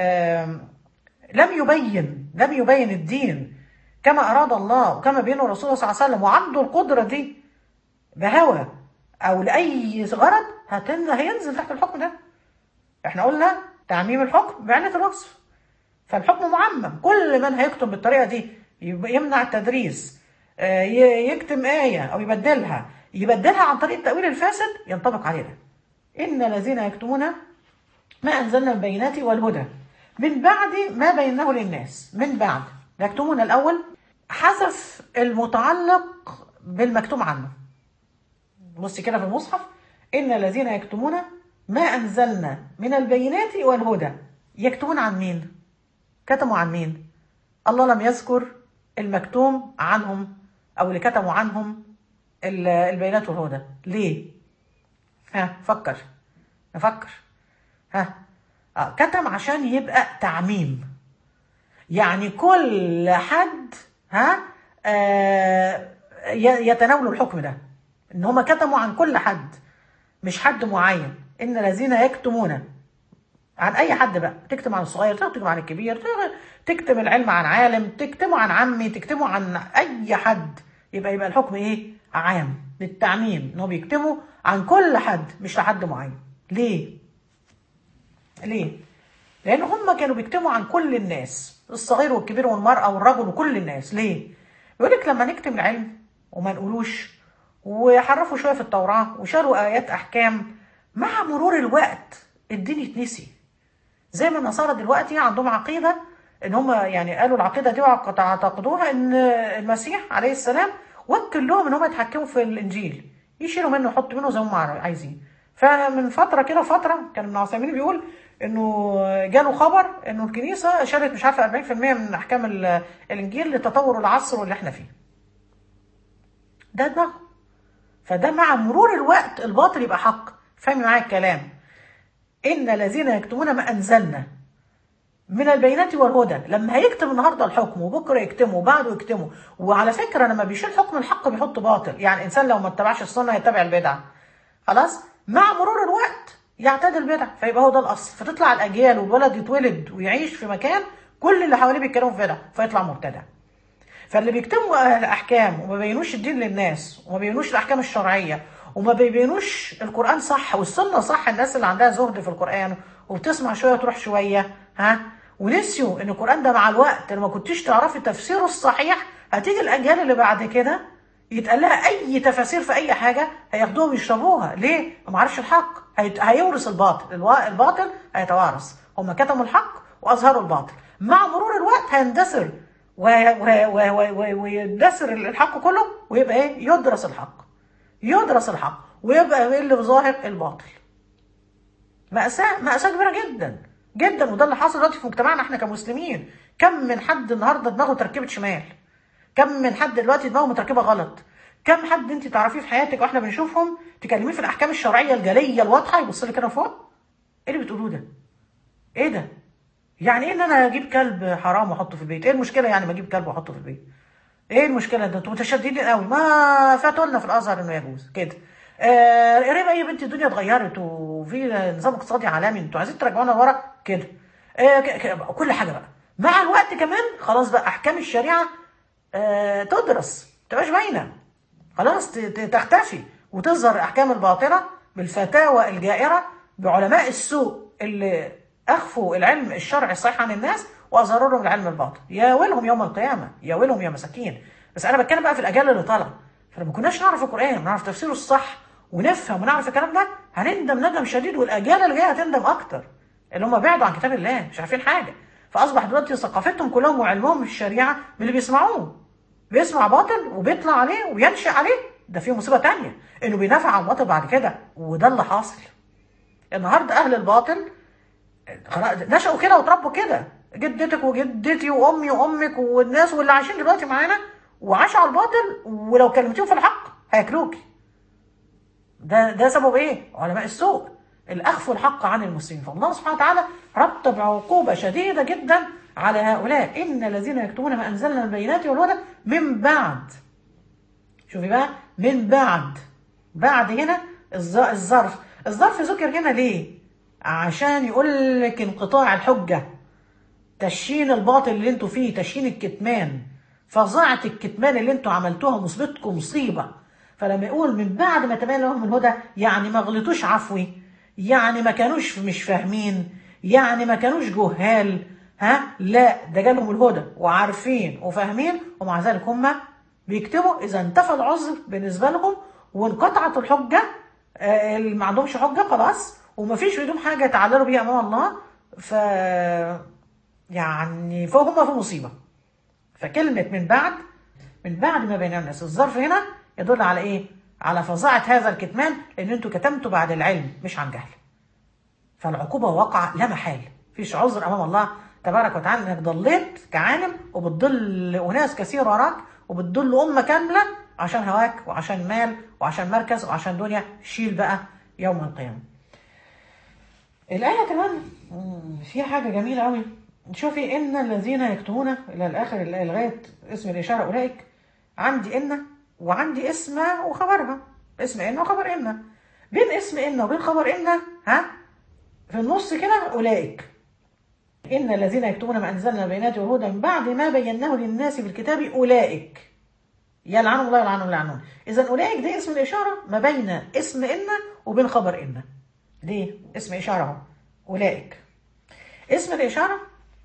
لم يبين لم يبين الدين كما اراد الله وكما بينه الرسول صلى الله عليه وسلم وعنده القدره دي بهوى او لاي غرض هينزل تحت الحكم ده احنا قلنا تعميم الحكم بعنة الوصف فالحكم معمم كل من هيكتب بالطريقه دي يمنع التدريس آه، ي- يكتم آية أو يبدلها يبدلها عن طريق التأويل الفاسد ينطبق عليه ده إن الذين يكتمون ما أنزلنا البينات والهدى من بعد ما بيناه للناس من بعد يكتمون الأول حذف المتعلق بالمكتوم عنه بص كده في المصحف إن الذين يكتمون ما أنزلنا من البينات والهدى يكتمون عن مين؟ كتموا عن مين؟ الله لم يذكر المكتوم عنهم أو اللي كتموا عنهم ال- البينات والهدى ليه؟ ها فكر نفكر ها آه. كتم عشان يبقى تعميم يعني كل حد ها آه ي- يتناولوا الحكم ده ان هم كتموا عن كل حد مش حد معين ان الذين يكتمون عن اي حد بقى تكتم عن الصغير تكتم عن الكبير تغ- تكتم العلم عن عالم تكتمه عن عمي تكتمه عن اي حد يبقى يبقى الحكم ايه عام للتعميم ان هو بيكتموا عن كل حد مش لحد معين ليه ليه لان هم كانوا بيكتموا عن كل الناس الصغير والكبير والمرأة والرجل وكل الناس ليه يقول لك لما نكتم العلم وما نقولوش وحرفوا شويه في التوراه وشالوا ايات احكام مع مرور الوقت الدين يتنسي زي ما النصارى دلوقتي عندهم عقيده ان هم يعني قالوا العقيده دي واعتقدوها ان المسيح عليه السلام وكل لهم ان هم يتحكموا في الانجيل يشيلوا منه يحطوا منه زي ما هم عايزين فمن فتره كده فتره كان ابن عثيمين بيقول انه جاله خبر انه الكنيسه شالت مش عارفه 40% من احكام ال- الانجيل لتطور العصر واللي احنا فيه ده دماغه فده مع مرور الوقت الباطل يبقى حق فاهم معايا الكلام ان الذين يكتمون ما انزلنا من البينات والهدى لما هيكتم النهارده الحكم وبكره يكتمه وبعده يكتمه وعلى فكره لما بيشيل حكم الحق بيحط باطل يعني الانسان لو ما اتبعش السنه هيتبع البدعه خلاص مع مرور الوقت يعتاد البدع فيبقى هو ده الاصل فتطلع الاجيال والولد يتولد ويعيش في مكان كل اللي حواليه بيتكلموا في بدع فيطلع مبتدع فاللي بيكتموا الاحكام وما بينوش الدين للناس وما بينوش الاحكام الشرعيه وما بيبينوش القران صح والسنه صح الناس اللي عندها زهد في القران وبتسمع شويه وتروح شويه ها ونسيوا ان القران ده مع الوقت لما كنتيش تعرفي تفسيره الصحيح هتيجي الاجيال اللي بعد كده يتقال لها اي تفاسير في اي حاجه هياخدوها ويشربوها ليه؟ ما عرفش الحق هيت- هيورث الباطل الوا- الباطل هيتوارث هم كتموا الحق واظهروا الباطل مع مرور الوقت هيندثر و- و- و- و- و- ويندثر الحق كله ويبقى ايه؟ يدرس الحق يدرس الحق ويبقى ايه اللي ظاهر الباطل مأساة مأساة كبيرة جدا جدا وده اللي حاصل دلوقتي في مجتمعنا احنا كمسلمين كم من حد النهارده دماغه تركبت شمال كم من حد دلوقتي دماغه متركبه غلط كم حد انت تعرفيه في حياتك واحنا بنشوفهم تكلميه في الاحكام الشرعيه الجليه الواضحه يبص لي كده فوق ايه اللي بتقولوه ده ايه ده يعني ايه ان انا اجيب كلب حرام واحطه في البيت ايه المشكله يعني ما اجيب كلب واحطه في البيت ايه المشكله ده انتوا متشددين قوي ما فاتوا لنا في الازهر انه يجوز كده آه قريبه يا بنتي الدنيا اتغيرت وفي نظام اقتصادي عالمي انتوا عايزين ترجعونا لورا كده آه ك- ك- كل حاجه بقى مع الوقت كمان خلاص بقى احكام الشريعه آه تدرس ما تبقاش باينه خلاص ت- ت- تختفي وتظهر الاحكام الباطله بالفتاوى الجائره بعلماء السوء اللي اخفوا العلم الشرعي الصحيح عن الناس واظهروا لهم العلم الباطل يا ويلهم يوم القيامه يا ويلهم يا مساكين بس انا بتكلم بقى في الاجيال اللي طالعه فلما كناش نعرف القران ونعرف تفسيره الصح ونفهم ونعرف الكلام ده هنندم ندم شديد والاجيال اللي جايه هتندم اكتر اللي هم بعدوا عن كتاب الله مش عارفين حاجه فاصبح دلوقتي ثقافتهم كلهم وعلمهم الشريعه من اللي بيسمعوه بيسمع باطل وبيطلع عليه وينشأ عليه ده فيه مصيبه تانية انه بينافع عن الباطل بعد كده وده اللي حاصل النهارده اهل الباطل خلاص نشأوا كده وتربوا كده جدتك وجدتي وامي وامك والناس واللي عايشين دلوقتي معانا وعاشوا على الباطل ولو كلمتيهم في الحق هياكلوكي ده ده سبب ايه؟ علماء السوء اللي اخفوا الحق عن المسلمين فالله سبحانه وتعالى رتب عقوبه شديده جدا على هؤلاء ان الذين يكتمون ما انزلنا من البينات والهدى من بعد شوفي بقى من بعد بعد هنا الظ- الظرف الظرف ذكر هنا ليه عشان يقول لك انقطاع الحجه تشيين الباطل اللي انتوا فيه تشيين الكتمان فظاعة الكتمان اللي انتوا عملتوها مصيبتكم مصيبة فلما يقول من بعد ما تبين لهم الهدى يعني ما غلطوش عفوي يعني ما كانوش مش فاهمين يعني ما كانوش جهال ها لا ده جالهم الهدى وعارفين وفاهمين ومع ذلك هم بيكتبوا اذا انتفى العذر بالنسبه لهم وانقطعت الحجه آه، اللي ما عندهمش حجه خلاص ومفيش في ايدهم حاجه يتعللوا بيها امام الله ف يعني فهم في مصيبه فكلمه من بعد من بعد ما بين الناس الظرف هنا يدل على ايه؟ على فظاعه هذا الكتمان لان انتوا كتمتوا بعد العلم مش عن جهل فالعقوبه واقعه لا محال مفيش عذر امام الله تبارك وتعالى انك ضليت كعالم وبتضل اناس كثير وراك وبتضل امه كامله عشان هواك وعشان مال وعشان مركز وعشان دنيا شيل بقى يوم القيامه. الايه كمان مم، فيها حاجه جميله قوي شوفي ان الذين يكتبون الى الاخر الآية لغايه اسم الاشاره اولئك عندي ان وعندي اسم وخبرها اسم ان وخبر ان بين اسم ان وبين خبر ان ها في النص كده اولئك إن الذين يكتبون ما أنزلنا بينات وهدى من بعد ما بيناه للناس في الكتاب أولئك يلعنهم الله يلعنهم يلعنون إذا أولئك ده اسم الإشارة ما بين اسم إن وبين خبر إن ليه؟ اسم إشارة أهو أولئك اسم الإشارة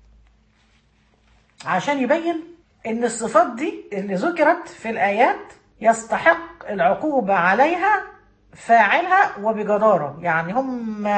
عشان يبين إن الصفات دي اللي ذكرت في الآيات يستحق العقوبة عليها فاعلها وبجدارة يعني هم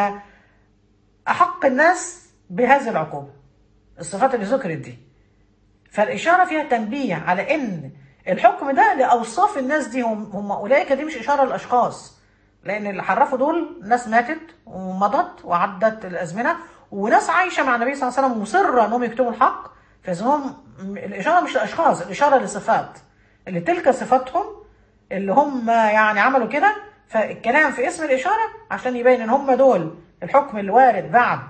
أحق الناس بهذه العقوبة الصفات اللي ذكرت دي فالإشارة فيها تنبيه على إن الحكم ده لأوصاف الناس دي هم, هم أولئك دي مش إشارة للأشخاص لأن اللي حرفوا دول ناس ماتت ومضت وعدت الأزمنة وناس عايشة مع النبي صلى الله عليه وسلم مصرة إنهم يكتبوا الحق فهم الإشارة مش لأشخاص الإشارة لصفات اللي تلك صفاتهم اللي هم يعني عملوا كده فالكلام في اسم الإشارة عشان يبين إن هم دول الحكم اللي وارد بعد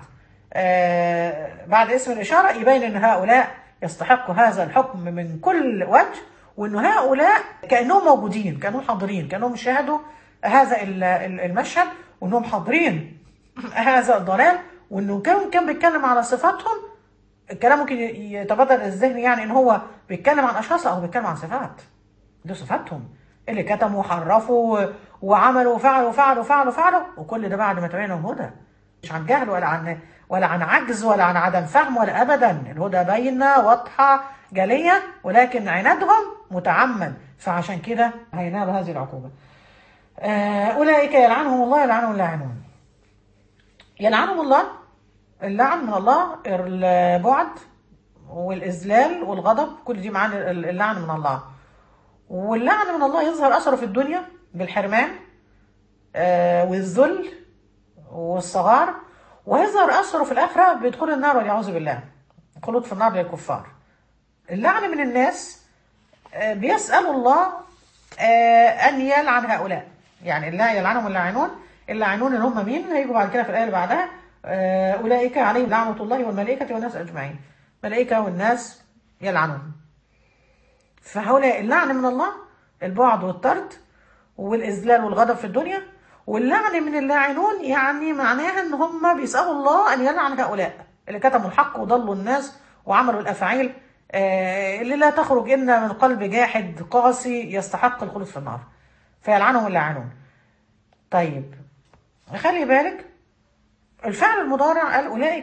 آه بعد اسم الإشارة يبين أن هؤلاء يستحقوا هذا الحكم من كل وجه وأن هؤلاء كأنهم موجودين كأنهم حاضرين كأنهم شاهدوا هذا ال- ال- المشهد وأنهم حاضرين هذا الضلال وأنه كان كان بيتكلم على صفاتهم الكلام ممكن يتبادر الذهن يعني ان هو بيتكلم عن اشخاص لا هو بيتكلم عن صفات دي صفاتهم اللي كتموا وحرفوا وعملوا وفعلوا وفعلوا وفعلوا وفعلوا وكل ده بعد ما تبين لهم هدى مش عن جهل ولا عن ولا عن عجز ولا عن عدم فهم ولا ابدا الهدى باينه واضحه جليه ولكن عنادهم متعمد فعشان كده هينالوا هذه العقوبه. آه، اولئك يلعنهم الله يلعنهم اللاعنون. يلعنهم الله اللعن من الله البعد والاذلال والغضب كل دي معاني اللعن من الله. واللعن من الله يظهر اثره في الدنيا بالحرمان آه، والذل والصغار ويظهر اثره في الاخره بدخول النار والعياذ بالله خلود في النار للكفار اللعن من الناس آه، بيسأل الله آه، ان يلعن هؤلاء يعني الله يلعنهم اللاعنون اللاعنون اللي هم مين هيجوا بعد كده في الايه اللي بعدها آه، اولئك عليهم لعنه الله والملائكه والناس اجمعين الملائكه والناس يلعنون فهؤلاء اللعن من الله البعد والطرد والاذلال والغضب في الدنيا واللعن من اللاعنون يعني معناها ان هم بيسالوا الله ان يلعن هؤلاء اللي كتموا الحق وضلوا الناس وعملوا الافاعيل آه، اللي لا تخرج الا من قلب جاحد قاسي يستحق الخلود في النار فيلعنهم اللاعنون طيب خلي بالك الفعل المضارع قال اولئك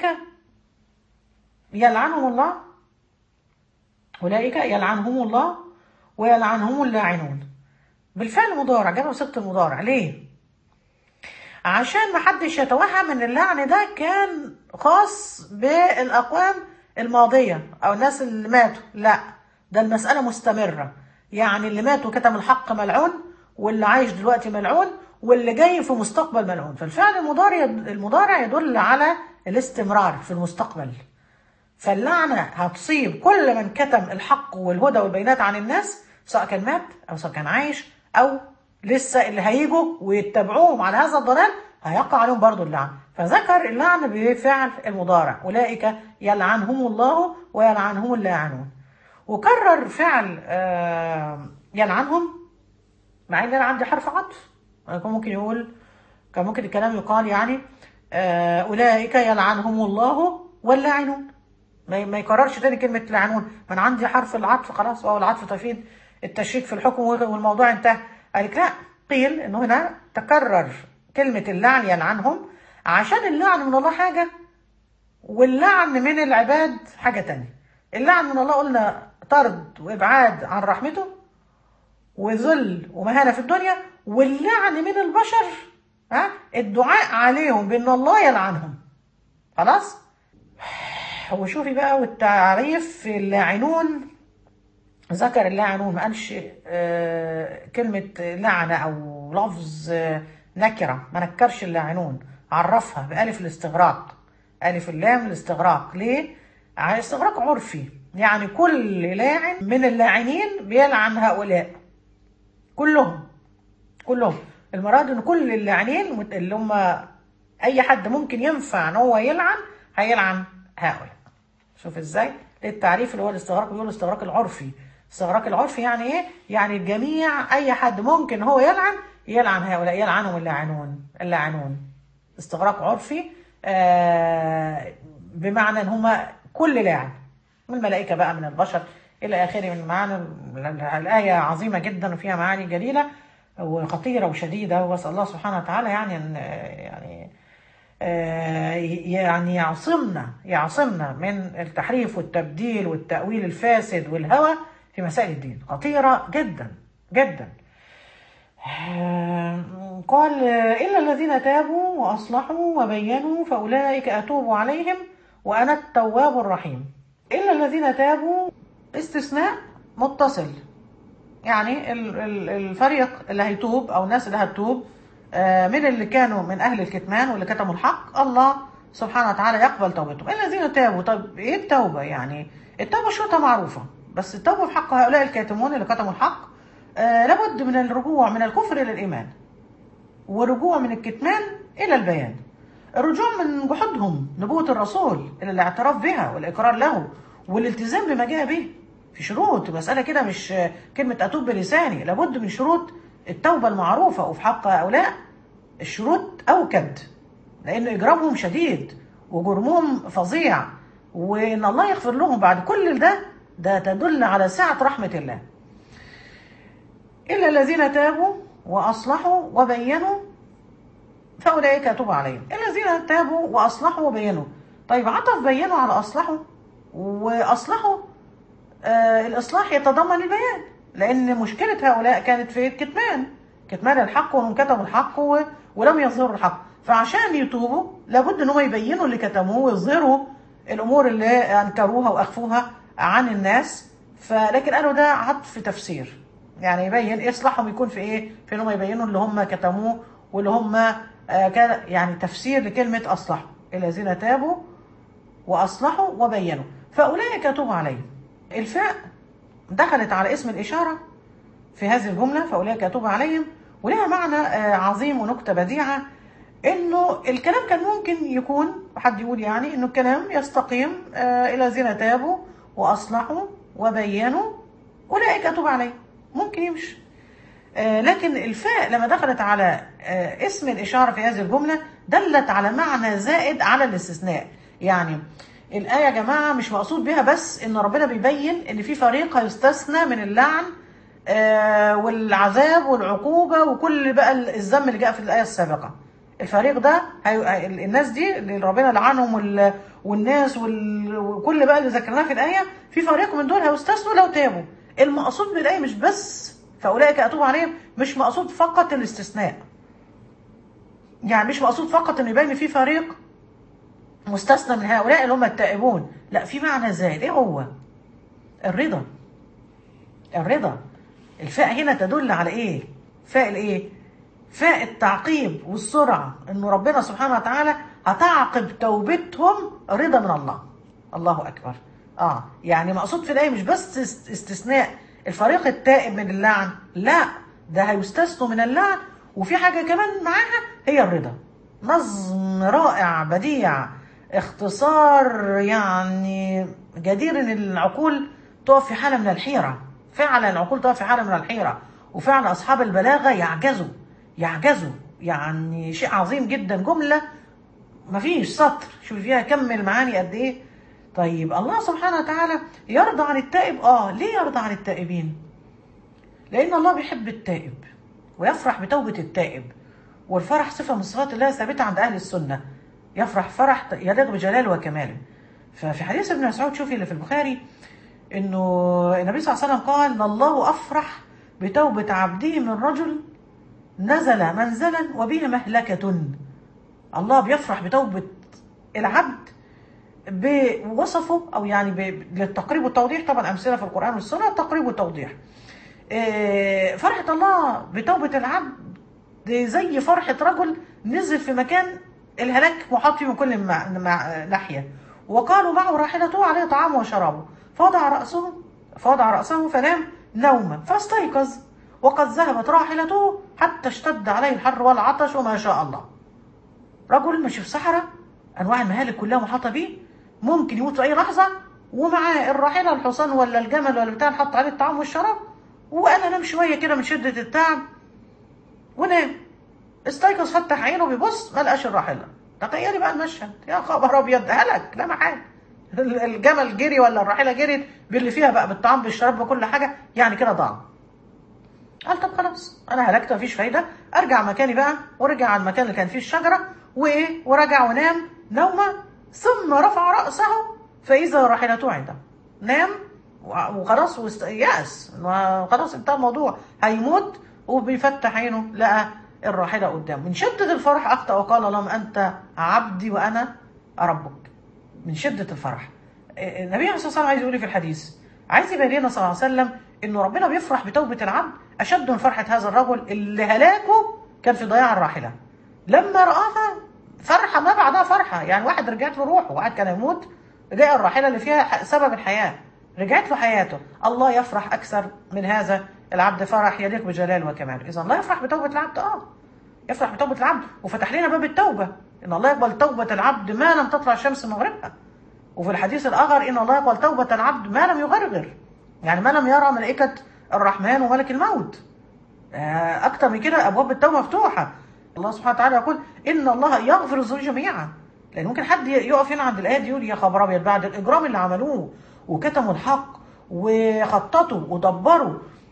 يلعنهم الله اولئك يلعنهم الله ويلعنهم اللاعنون بالفعل مضارع جابوا ست المضارع ليه عشان ما حدش يتوهم ان اللعن ده كان خاص بالاقوام الماضيه او الناس اللي ماتوا لا ده المساله مستمره يعني اللي مات وكتم الحق ملعون واللي عايش دلوقتي ملعون واللي جاي في مستقبل ملعون فالفعل المضارع المضارع يدل على الاستمرار في المستقبل فاللعنه هتصيب كل من كتم الحق والهدى والبينات عن الناس سواء كان مات او سواء كان عايش او لسه اللي هيجوا ويتبعوهم على هذا الضلال هيقع عليهم برضو اللعن فذكر اللعن بفعل المضارع أولئك يلعنهم الله ويلعنهم اللاعنون وكرر فعل آه، يلعنهم مع ان انا عندي حرف عطف أنا كان ممكن يقول كان ممكن الكلام يقال يعني آه، أولئك يلعنهم الله واللاعنون ما ما يكررش تاني كلمة لاعنون ما أنا عندي حرف العطف خلاص وهو العطف تفيد التشريك في الحكم والموضوع انتهى قال لك لا قيل انه هنا تكرر كلمة اللعن يلعنهم عشان اللعن من الله حاجة واللعن من العباد حاجة تانية اللعن من الله قلنا طرد وإبعاد عن رحمته وذل ومهانه في الدنيا واللعن من البشر ها الدعاء عليهم بان الله يلعنهم خلاص وشوفي بقى والتعريف في اللاعنون ذكر اللاعنون ما قالش آه، كلمة لعنة أو لفظ آه، نكرة ما نكرش اللاعنون عرفها بألف الاستغراق ألف اللام الاستغراق ليه؟ ع- استغراق عرفي يعني كل لاعن من اللاعنين بيلعن هؤلاء كلهم كلهم المراد ان كل اللاعنين مت- اللي هم اي حد ممكن ينفع ان هو يلعن هيلعن هؤلاء شوف ازاي التعريف اللي هو الاستغراق بيقول الاستغراق العرفي الاستغراق العرفي يعني ايه يعني الجميع اي حد ممكن هو يلعن يلعن هؤلاء يلعنهم اللاعنون اللاعنون استغراق عرفي آه بمعنى ان هم كل لاعن من الملائكه بقى من البشر الى اخره من معاني الايه عظيمه جدا وفيها معاني جليله وخطيره وشديده واسال الله سبحانه وتعالى يعني ان يعني آه، يعني يعصمنا يعصمنا من التحريف والتبديل والتأويل الفاسد والهوى في مسائل الدين خطيرة جدا جدا آه، قال آه، إلا الذين تابوا وأصلحوا وبينوا فأولئك أتوب عليهم وأنا التواب الرحيم إلا الذين تابوا استثناء متصل يعني ال- ال- الفريق اللي هيتوب او الناس اللي هتتوب آه، من اللي كانوا من اهل الكتمان واللي كتموا الحق الله سبحانه وتعالى يقبل توبتهم الذين تابوا طب ايه التوبه يعني التوبه شروطها معروفه بس التوبه في حق هؤلاء الكاتمون اللي كتموا الحق آه، لابد من الرجوع من الكفر الى الايمان ورجوع من الكتمان الى البيان الرجوع من جحودهم نبوة الرسول إلى الاعتراف بها والإقرار له والالتزام بما جاء به في شروط مسألة كده مش كلمة أتوب بلساني لابد من شروط التوبة المعروفة وفي حق هؤلاء الشروط أوكد لأن إجرامهم شديد وجرمهم فظيع وإن الله يغفر لهم بعد كل ده ده تدل على سعة رحمة الله إلا الذين تابوا وأصلحوا وبينوا فأولئك أتوب عليهم الذين تابوا وأصلحوا وبينوا طيب عطف بينوا على أصلحوا وأصلحوا آه الإصلاح يتضمن البيان لأن مشكلة هؤلاء كانت في الكتمان كتمان الحق وهم كتموا الحق و... ولم يظهروا الحق فعشان يتوبوا لابد ان هم يبينوا اللي كتموه ويظهروا الامور اللي انكروها واخفوها عن الناس فلكن قالوا ده عطف تفسير يعني يبين اصلاحهم يكون في ايه في انهم يبينوا اللي هم كتموه واللي هم آه كان يعني تفسير لكلمه اصلحوا الذين تابوا واصلحوا وبينوا فاولئك اتوب عليهم الفاء دخلت على اسم الاشاره في هذه الجمله فاولئك اتوب عليهم ولها معنى آه عظيم ونكته بديعه انه الكلام كان ممكن يكون حد يقول يعني انه الكلام يستقيم آه الى الذين تابوا واصلحوا وبينوا اولئك اتوب عليهم ممكن يمشي آه لكن الفاء لما دخلت على آه اسم الاشاره في هذه الجمله دلت على معنى زائد على الاستثناء يعني الايه يا جماعه مش مقصود بها بس ان ربنا بيبين ان في فريق هيستثنى من اللعن آه والعذاب والعقوبه وكل بقى الذم اللي جاء في الايه السابقه الفريق ده هي... الناس دي اللي ربنا لعنهم وال... والناس وال... وكل بقى اللي ذكرناه في الايه في فريق من دول هيستثنوا لو تابوا المقصود من الايه مش بس فاولئك اتوب عليهم مش مقصود فقط الاستثناء يعني مش مقصود فقط ان يبين في فريق مستثنى من هؤلاء اللي هم التائبون لا في معنى زائد ايه هو الرضا الرضا الفاء هنا تدل على ايه فاء الايه فاء التعقيب والسرعة انه ربنا سبحانه وتعالى هتعقب توبتهم رضا من الله الله اكبر اه يعني مقصود في الايه مش بس استثناء الفريق التائب من اللعن لا ده هيستثنوا من اللعن وفي حاجة كمان معاها هي الرضا نظم رائع بديع اختصار يعني جدير ان العقول تقف في حالة من الحيرة فعلا العقول تقف في حالة من الحيرة وفعلا اصحاب البلاغة يعجزوا يعجزوا يعني شيء عظيم جدا جملة مفيش سطر شوف فيها كم المعاني قد ايه طيب الله سبحانه وتعالى يرضى عن التائب اه ليه يرضى عن التائبين لان الله بيحب التائب ويفرح بتوبة التائب والفرح صفة من صفات الله ثابتة عند أهل السنة يفرح فرح يليق بجلاله وكماله ففي حديث ابن مسعود شوفي اللي في البخاري انه النبي صلى الله عليه وسلم قال ان الله افرح بتوبة عبده من رجل نزل منزلا وبه مهلكة الله بيفرح بتوبة العبد بوصفه او يعني ب- للتقريب والتوضيح طبعا امثله في القران والسنه تقريب والتوضيح إيه، فرحه الله بتوبه العبد دي زي فرحه رجل نزل في مكان الهلاك محاط فيه من كل مع- مع- ناحيه وقالوا معه راحلته عليه طعامه وشرابه فوضع راسه فوضع راسه فنام نوما فاستيقظ وقد ذهبت راحلته حتى اشتد عليه الحر والعطش وما شاء الله رجل ماشي في صحراء انواع المهالك كلها محاطه بيه ممكن يموت في اي لحظه ومعاه الراحله الحصان ولا الجمل ولا بتاع حط عليه الطعام والشراب وانا نام شويه كده من شده التعب ونام استيقظ فتح عينه بيبص ما لقاش الراحله تخيلي بقى المشهد يا خبر ابيض هلك لا معاه الجمل جري ولا الراحله جريت باللي فيها بقى بالطعام بالشراب بكل حاجه يعني كده ضاع قال طب خلاص انا هلكت مفيش فايده ارجع مكاني بقى ورجع على المكان اللي كان فيه الشجره وايه ورجع ونام نومه ثم رفع راسه فاذا راحلته عنده نام وخلاص واست... يأس خلاص انتهى الموضوع هيموت وبيفتح عينه لقى الراحلة قدامه من شدة الفرح أخطأ وقال اللهم أنت عبدي وأنا ربك من شدة الفرح النبي عليه الصلاة والسلام عايز يقول في الحديث عايز يبين لنا صلى الله عليه وسلم انه ربنا بيفرح بتوبة العبد اشد من فرحة هذا الرجل اللي هلاكه كان في ضياع الراحلة لما رآها فرحة ما بعدها فرحة يعني واحد رجعت له روحه واحد كان يموت جاء الراحلة اللي فيها سبب الحياة رجعت له حياته الله يفرح أكثر من هذا العبد فرح يليق بجلاله وكماله إذا الله يفرح بتوبة العبد آه يفرح بتوبة العبد وفتح لنا باب التوبة إن الله يقبل توبة العبد ما لم تطلع الشمس من مغربها وفي الحديث الآخر إن الله يقبل توبة العبد ما لم يغرغر يعني ما لم يرى ملائكة الرحمن وملك الموت أكتر من كده أبواب التوبة مفتوحة الله سبحانه وتعالى يقول إن الله يغفر الذنوب جميعا لأن ممكن حد يقف هنا عند الآية دي يقول يا خبر أبيض بعد الإجرام اللي عملوه وكتموا الحق وخططوا ودبروا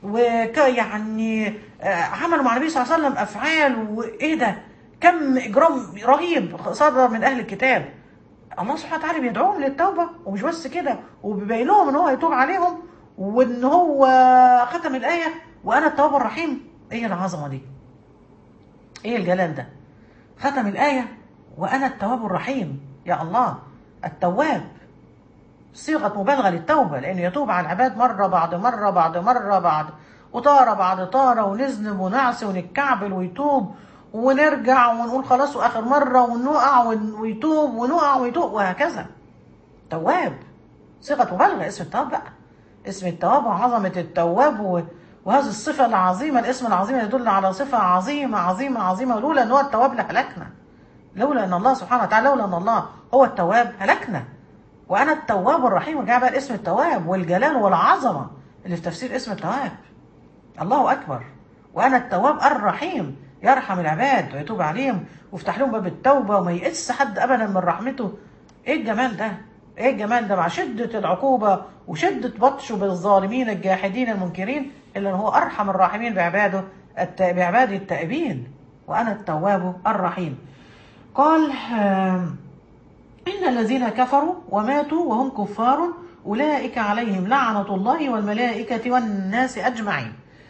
ويعني عملوا مع النبي صلى الله عليه وسلم أفعال وإيه ده كم إجرام رهيب صدر من أهل الكتاب الله سبحانه وتعالى بيدعوهم للتوبة ومش بس كده وبيبين لهم ان هو هيتوب عليهم وان هو ختم الآية وأنا التواب الرحيم ايه العظمة دي ايه الجلال ده ختم الآية وأنا التواب الرحيم يا الله التواب صيغة مبالغة للتوبة لأنه يتوب على العباد مرة بعد مرة بعد مرة بعد وطارة بعد طارة ونذنب ونعصي ونتكعبل ويتوب ونرجع ونقول خلاص واخر مره ونقع ويتوب ونقع ويتوب وهكذا تواب صيغه مبالغه اسم التواب بقى اسم التواب وعظمه التواب وهذه الصفه العظيمه الاسم العظيم يدل على صفه عظيمه عظيمه عظيمه لولا ان هو التواب لهلكنا لولا ان الله سبحانه وتعالى لولا ان الله هو التواب هلكنا وانا التواب الرحيم وجاء بقى اسم التواب والجلال والعظمه اللي في تفسير اسم التواب الله اكبر وانا التواب الرحيم يرحم العباد ويتوب عليهم ويفتح لهم باب التوبة وما يقس حد أبدا من رحمته إيه الجمال ده إيه الجمال ده مع شدة العقوبة وشدة بطشه بالظالمين الجاحدين المنكرين إلا هو أرحم الراحمين بعباده الت... بعباده التائبين وأنا التواب الرحيم قال إن الذين كفروا وماتوا وهم كفار أولئك عليهم لعنة الله والملائكة والناس أجمعين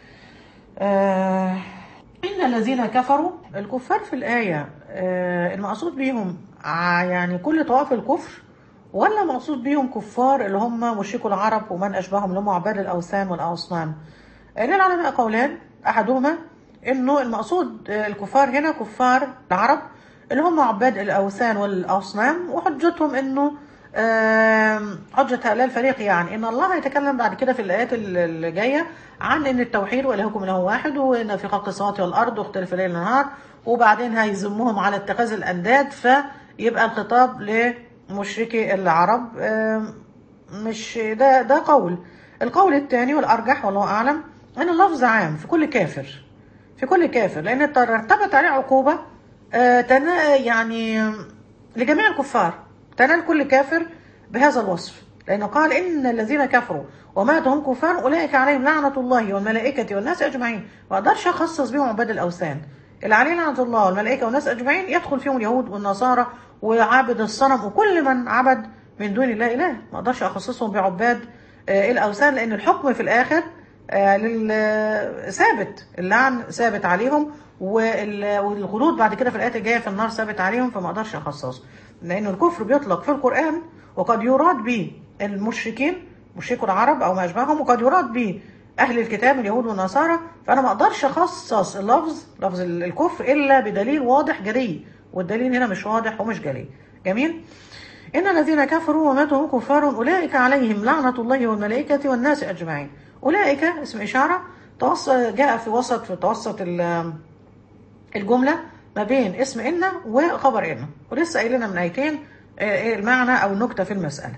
آه إن الذين كفروا الكفار في الآية آه المقصود بيهم يعني كل طوائف الكفر ولا مقصود بيهم كفار اللي هم مشركوا العرب ومن أشبههم اللي هم عباد الأوثان والأصنام للعلماء قولان أحدهما إنه المقصود الكفار هنا كفار العرب اللي هم عباد الأوثان والأصنام وحجتهم إنه آه حجة هؤلاء الفريق يعني إن الله يتكلم بعد كده في الآيات اللي جاية عن إن التوحيد وإلهكم إله واحد وإن في خلق السماوات والأرض واختلاف الليل والنهار وبعدين هيذمهم على اتخاذ الأنداد فيبقى الخطاب لمشركي العرب آه مش ده ده قول القول الثاني والأرجح والله أعلم أن اللفظ عام في كل كافر في كل كافر لأن ترتبت عليه عقوبة آه يعني لجميع الكفار تنال كل كافر بهذا الوصف لأنه قال إن الذين كفروا وماتوا هم كفار أولئك عليهم لعنة الله والملائكة والناس أجمعين ما أقدرش أخصص بهم عباد الأوثان اللي عليه لعنة الله والملائكة والناس أجمعين يدخل فيهم اليهود والنصارى وعابد الصنم وكل من عبد من دون الله إله ما أقدرش أخصصهم بعباد الأوثان لأن الحكم في الآخر آه، لل- ثابت اللعن ثابت عليهم وال- والخلود بعد كده في الايات الجايه في النار ثابت عليهم فما اقدرش اخصصه لان الكفر بيطلق في القران وقد يراد به المشركين مشركو العرب او ما اشبههم وقد يراد به اهل الكتاب اليهود والنصارى فانا ما اقدرش اخصص اللفظ لفظ ال- الكفر الا بدليل واضح جلي والدليل هنا مش واضح ومش جلي جميل إن الذين كفروا وماتوا هم كفار أولئك عليهم لعنة الله والملائكة والناس أجمعين أولئك اسم إشارة توص- جاء في وسط في توسط ال- الجملة ما بين اسم إن وخبر إن ولسه قايلين من آيتين آه، إيه المعنى أو النكتة في المسألة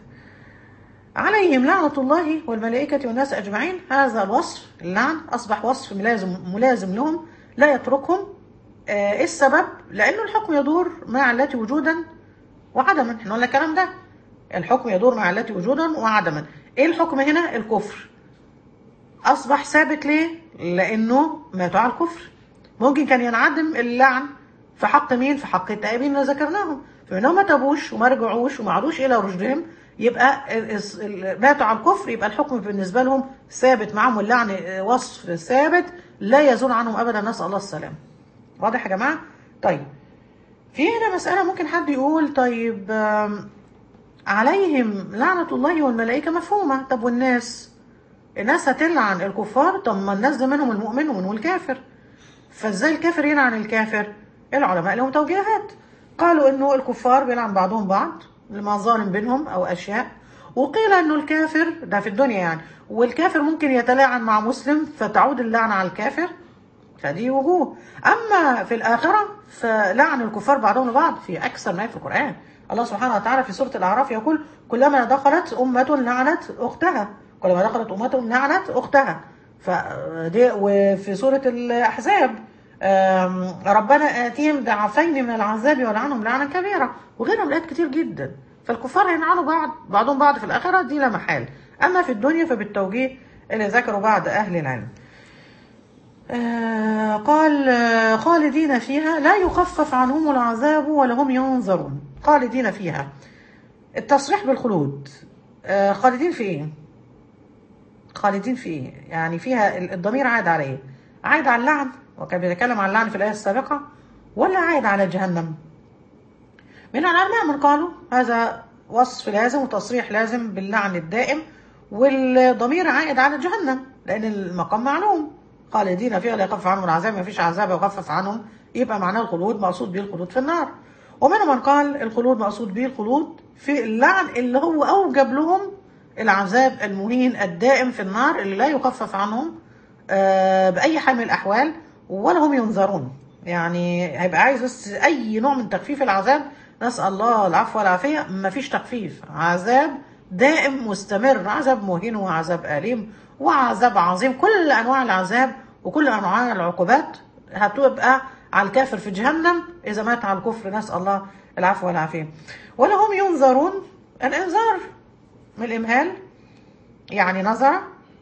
عليهم لعنة الله والملائكة والناس أجمعين هذا الوصف اللعن أصبح وصف ملازم, ملازم لهم لا يتركهم آه، إيه السبب؟ لأنه الحكم يدور مع التي وجودا وعدما احنا قلنا الكلام ده الحكم يدور مع التي وجودا وعدما ايه الحكم هنا الكفر اصبح ثابت ليه لانه ماتوا على الكفر ممكن كان ينعدم اللعن في حق مين في حق التائبين اللي ذكرناهم فانهم ما تابوش وما رجعوش وما عادوش الى رشدهم يبقى ال- ال- ال- ماتوا على الكفر يبقى الحكم بالنسبه لهم ثابت معهم واللعن اه، وصف ثابت لا يزول عنهم ابدا نسال الله السلام واضح يا جماعه طيب في هنا مسألة ممكن حد يقول طيب آم، عليهم لعنة الله والملائكة مفهومة طب والناس الناس هتلعن الكفار طب ما الناس ده منهم المؤمن ومنهم الكافر فازاي الكافر يلعن الكافر العلماء لهم توجيهات قالوا انه الكفار بيلعن بعضهم بعض لمظالم بينهم او اشياء وقيل انه الكافر ده في الدنيا يعني والكافر ممكن يتلاعن مع مسلم فتعود اللعنة على الكافر فدي وجوه اما في الاخره فلعن الكفار بعضهم لبعض في اكثر ما في القران الله سبحانه وتعالى في سوره الاعراف يقول كلما دخلت امه لعنت اختها كلما دخلت امه لعنت اختها فدي وفي سوره الاحزاب آم، ربنا اتيهم ضعفين من العذاب ولعنهم لعنا كبيرا وغيرها من الايات كتير جدا فالكفار هيلعنوا بعض بعضهم بعض في الاخره دي لا محال اما في الدنيا فبالتوجيه اللي ذكروا بعض اهل العلم آه، قال آه، خالدين فيها لا يخفف عنهم العذاب ولا هم ينظرون خالدين فيها التصريح بالخلود آه، خالدين في ايه خالدين في ايه يعني فيها ال- الضمير عائد على ايه عائد على اللعن وكان بيتكلم عن اللعن في الايه السابقه ولا عائد على جهنم من العلماء من قالوا هذا وصف لازم وتصريح لازم باللعن الدائم والضمير عائد على جهنم لأن المقام معلوم خالدين فيها لا يخفف عنهم العذاب ما فيش عذاب يخفف عنهم يبقى معناه الخلود مقصود به الخلود في النار ومنهم من قال الخلود مقصود به الخلود في اللعن اللي هو أوجب لهم العذاب المهين الدائم في النار اللي لا يخفف عنهم آه، بأي حال من الأحوال ولا هم ينظرون يعني هيبقى عايز بس أي نوع من تخفيف العذاب نسأل الله العفو والعافية مفيش تخفيف عذاب دائم مستمر عذاب مهين وعذاب أليم وعذاب عظيم كل أنواع العذاب وكل أنواع العقوبات هتبقى على الكافر في جهنم إذا مات على الكفر نسأل الله العفو والعافية ولا هم ينظرون الإنذار من الإمهال يعني نظرة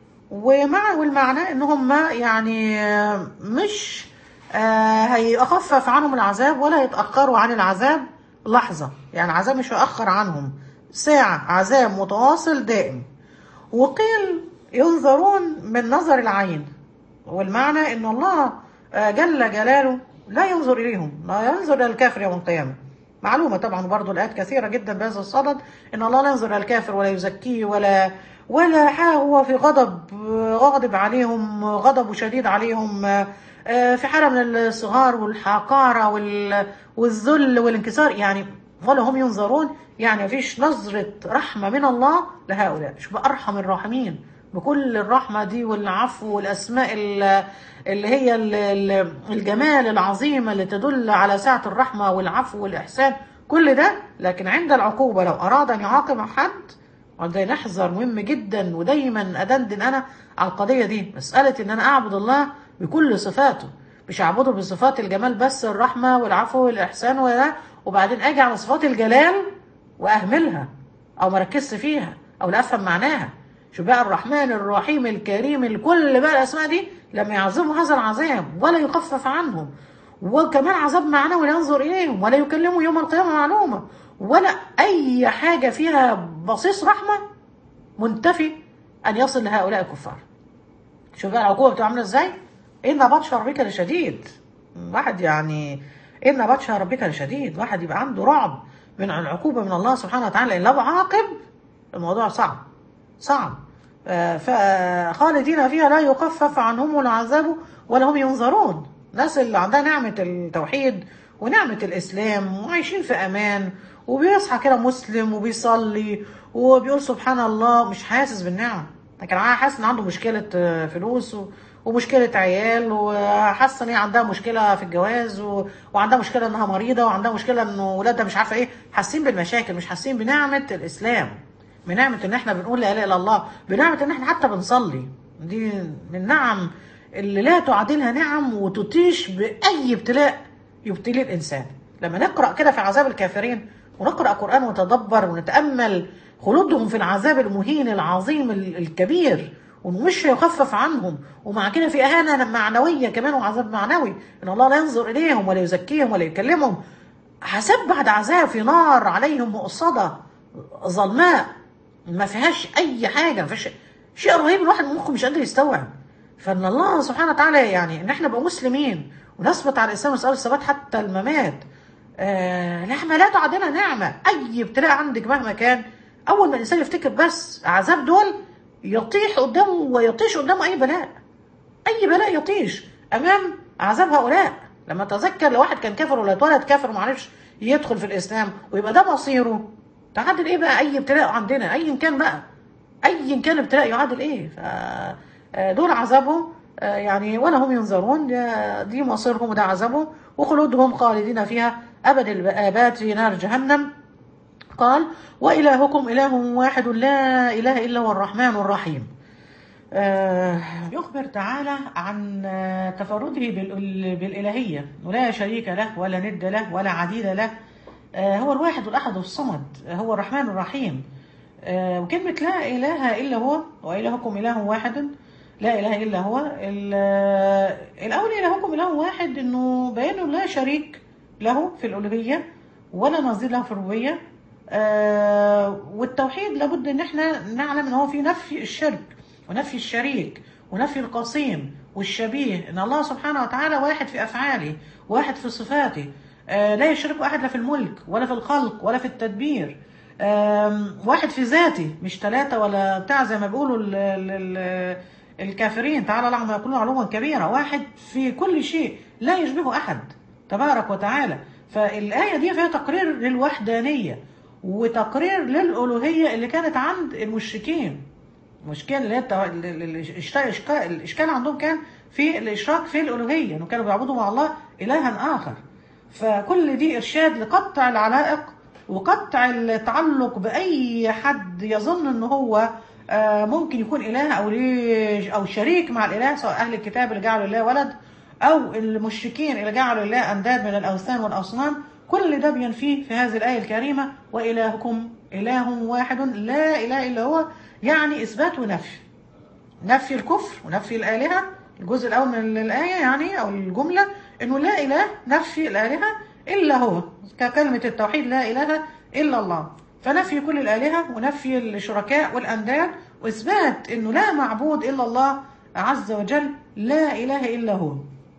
ومع والمعنى ان هم يعني آه، مش آه، هيخفف عنهم العذاب ولا يتأخروا عن العذاب لحظة يعني عذاب مش هيأخر عنهم ساعة عذاب متواصل دائم وقيل ينظرون من نظر العين والمعنى ان الله آه، جل جلاله لا ينظر اليهم لا ينظر الى الكافر يوم القيامه معلومه طبعا برضو الايات كثيره جدا بهذا الصدد ان الله لا ينظر الى الكافر ولا يزكيه ولا ولا حا هو في غضب آه، غاضب عليهم غضب شديد عليهم آه، آه، في حاله من الصغار والحقاره وال- والذل والانكسار يعني ولا هم ينظرون يعني مفيش نظرة رحمة من الله لهؤلاء شوف أرحم الراحمين بكل الرحمة دي والعفو والأسماء ال- اللي هي ال- ال- الجمال العظيمة اللي تدل على سعة الرحمة والعفو والإحسان كل ده لكن عند العقوبة لو أراد أن يعاقب حد وده نحذر مهم جدا ودايما أدندن أنا على القضية دي مسألة إن أنا أعبد الله بكل صفاته مش أعبده بصفات الجمال بس الرحمة والعفو والإحسان ولا وبعدين أجي على صفات الجلال وأهملها أو مركزش فيها أو لا أفهم معناها شو بقى الرحمن الرحيم الكريم الكل بقى الأسماء دي لما يعظموا هذا العذاب ولا يخفف عنهم وكمان عذاب معنوي لا ينظر إليهم ولا يكلموا يوم القيامة معلومة ولا أي حاجة فيها بصيص رحمة منتفي أن يصل لهؤلاء الكفار شوف بقى العقوبه بتبقى عامله ازاي ان بطش ربك لشديد واحد يعني ان بطش ربك لشديد واحد يبقى عنده رعب من العقوبه من الله سبحانه وتعالى ان لو عاقب الموضوع صعب صعب آه، فخالدين فيها لا يخفف عنهم العذاب ولا هم ينظرون الناس اللي عندها نعمة التوحيد ونعمة الإسلام وعايشين في أمان وبيصحى كده مسلم وبيصلي وبيقول سبحان الله مش حاسس بالنعم لكن حاسس ان عنده مشكلة آه، فلوس و- ومشكلة عيال وحاسة ان هي عندها مشكلة في الجواز و... وعندها مشكلة انها مريضة وعندها مشكلة ان ولادها مش عارفة ايه حاسين بالمشاكل مش حاسين بنعمة الإسلام بنعمة ان احنا بنقول لا اله الا الله بنعمة ان احنا حتى بنصلي دي من النعم اللي لا تعادلها نعم وتطيش بأي ابتلاء يبتلي الإنسان لما نقرأ كده في عذاب الكافرين ونقرأ قرآن ونتدبر ونتأمل خلودهم في العذاب المهين العظيم ال- الكبير ومش يخفف عنهم ومع كده في إهانة معنوية كمان وعذاب معنوي إن الله لا ينظر إليهم ولا يزكيهم ولا يكلمهم عذاب بعد عذاب في نار عليهم مؤصدة ظلماء ما فيهاش أي حاجة ما فيهاش شيء رهيب الواحد مخه مش قادر يستوعب فان الله سبحانه وتعالى يعني ان احنا نبقى مسلمين ونثبت على الاسلام ونسال الثبات حتى الممات آه نعمه لا تعدلها نعمه اي ابتلاء عندك مهما كان اول ما الانسان يفتكر بس عذاب دول يطيح قدامه ويطيش قدامه اي بلاء اي بلاء يطيش امام عذاب هؤلاء لما تذكر لو واحد كان كافر ولا اتولد كافر وما عرفش يدخل في الاسلام ويبقى ده مصيره تعادل ايه بقى اي ابتلاء عندنا ايا كان بقى ايا كان ابتلاء يعادل ايه ف آه، دول عذابهم آه، يعني ولا هم ينظرون ده- دي مصيرهم وده عذابهم وخلودهم خالدين فيها ابد الاباد في نار جهنم قال وإلهكم إله واحد لا إله إلا هو الرحمن الرحيم آه، يخبر تعالى عن آه، تفرده بالإل- بالإلهية ولا شريك له ولا ند له ولا عديد له آه، هو الواحد الأحد الصمد آه، هو الرحمن الرحيم آه، وكلمة لا إله إلا هو وإلهكم إله واحد لا إله إلا هو ال- آه، الأول إلهكم إله واحد إنه بيانه لا شريك له في الألوهية ولا نظير له في الربوبية آه، والتوحيد لابد ان احنا نعلم ان هو في نفي الشرك ونفي الشريك ونفي القسيم والشبيه ان الله سبحانه وتعالى واحد في افعاله واحد في صفاته آه، لا يشرك احد لا في الملك ولا في الخلق ولا في التدبير آم، واحد في ذاته مش ثلاثة ولا بتاع زي ما بيقولوا ال- ال- ال- الكافرين تعالى لهم يقولون علوا كبيرة واحد في كل شيء لا يشبهه أحد تبارك وتعالى فالآية دي فيها تقرير للوحدانية وتقرير للألوهية اللي كانت عند المشركين المشكلة اللي هي التو- ال- ال- ال- الإشكال الإشكال- الإشكال عندهم كان في الإشراك في الألوهية إنه كانوا بيعبدوا مع الله إلها آخر فكل دي إرشاد لقطع العلائق وقطع التعلق بأي حد يظن إن هو آه، ممكن يكون إله أو ليه أو شريك مع الإله سواء أهل الكتاب اللي جعلوا الله ولد أو المشركين اللي جعلوا الله أنداد من الأوثان والأصنام كل ده بينفيه في هذه الآية الكريمة وإلهكم إله واحد لا إله إلا هو يعني إثبات ونفي نفي الكفر ونفي الآلهة الجزء الأول من الآية يعني أو الجملة إنه لا إله نفي الآلهة إلا هو ككلمة التوحيد لا إله إلا الله فنفي كل الآلهة ونفي الشركاء والأنداد وإثبات إنه لا معبود إلا الله عز وجل لا إله إلا هو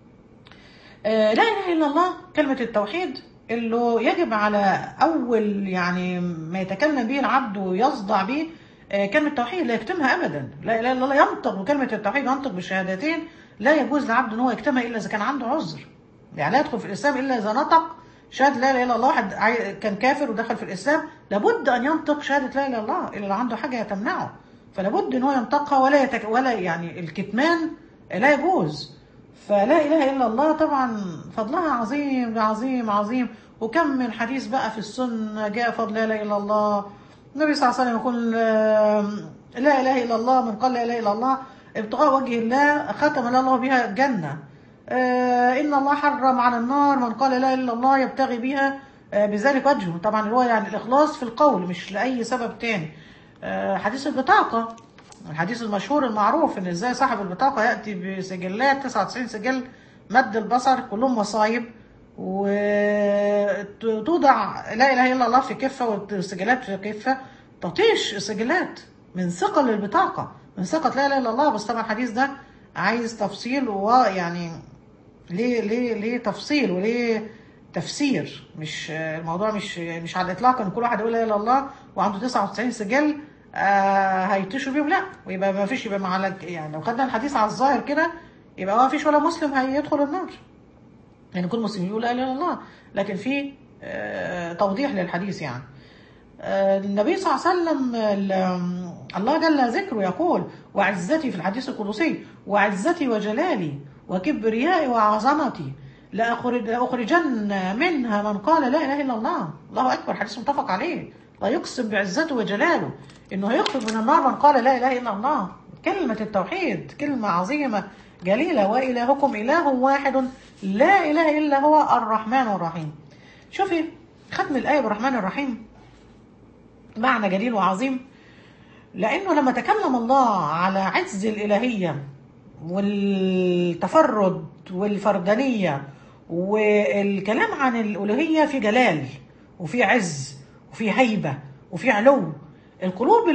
آه، لا اله الا الله كلمه التوحيد اللي يجب على اول يعني ما يتكلم به العبد ويصدع به آه، كلمه التوحيد لا يكتمها ابدا لا اله الا الله ينطق بكلمه التوحيد ينطق بالشهادتين لا يجوز لعبد ان هو يكتمها الا اذا كان عنده عذر يعني لا يدخل في الاسلام الا اذا نطق شهاده لا اله الا الله واحد عاي- كان كافر ودخل في الاسلام لابد ان ينطق شهاده لا اله الا الله الا لو عنده حاجه تمنعه فلابد ان هو ينطقها ولا يتك ولا يعني الكتمان لا يجوز فلا اله الا الله طبعا فضلها عظيم عظيم عظيم وكم من حديث بقى في السنه جاء فضل لا اله الا الله النبي صلى الله عليه وسلم يقول آم، لا اله الا الله من قال لا اله الا الله ابتغاء وجه الله ختم له الله بها جنه آه، ان الله حرم على النار من قال لا اله الا الله يبتغي بها آه، بذلك وجهه طبعا اللي هو يعني الاخلاص في القول مش لاي سبب تاني آه، حديث البطاقه الحديث المشهور المعروف ان ازاي صاحب البطاقه ياتي بسجلات 99 سجل مد البصر كلهم مصايب وتوضع لا اله الا الله في كفه والسجلات في كفه تطيش السجلات من ثقل البطاقه من ثقه لا اله الا الله بس طبعا الحديث ده عايز تفصيل ويعني ليه ليه ليه تفصيل وليه تفسير مش الموضوع مش مش على الاطلاق ان كل واحد يقول لا اله الا الله وعنده 99 سجل آه هيتشوا بيهم لا ويبقى ما فيش يبقى مع يعني لو خدنا الحديث على الظاهر كده يبقى ما فيش ولا مسلم هيدخل النار يعني كل مسلم يقول لا اله الا الله لكن في آه توضيح للحديث يعني آه النبي صلى الله عليه وسلم الله جل ذكره يقول وعزتي في الحديث القدسي وعزتي وجلالي وكبريائي وعظمتي لأخرج لأخرجن منها من قال لا إله إلا الله الله أكبر حديث متفق عليه لا يقسم بعزته وجلاله إنه هيخرج من النار من قال لا إله إلا الله كلمة التوحيد كلمة عظيمة جليلة وإلهكم إله واحد لا إله إلا هو الرحمن الرحيم شوفي ختم الآية بالرحمن الرحيم معنى جليل وعظيم لأنه لما تكلم الله على عز الإلهية والتفرد والفردانية والكلام عن الألوهية في جلال وفي عز وفي هيبة وفي علو القلوب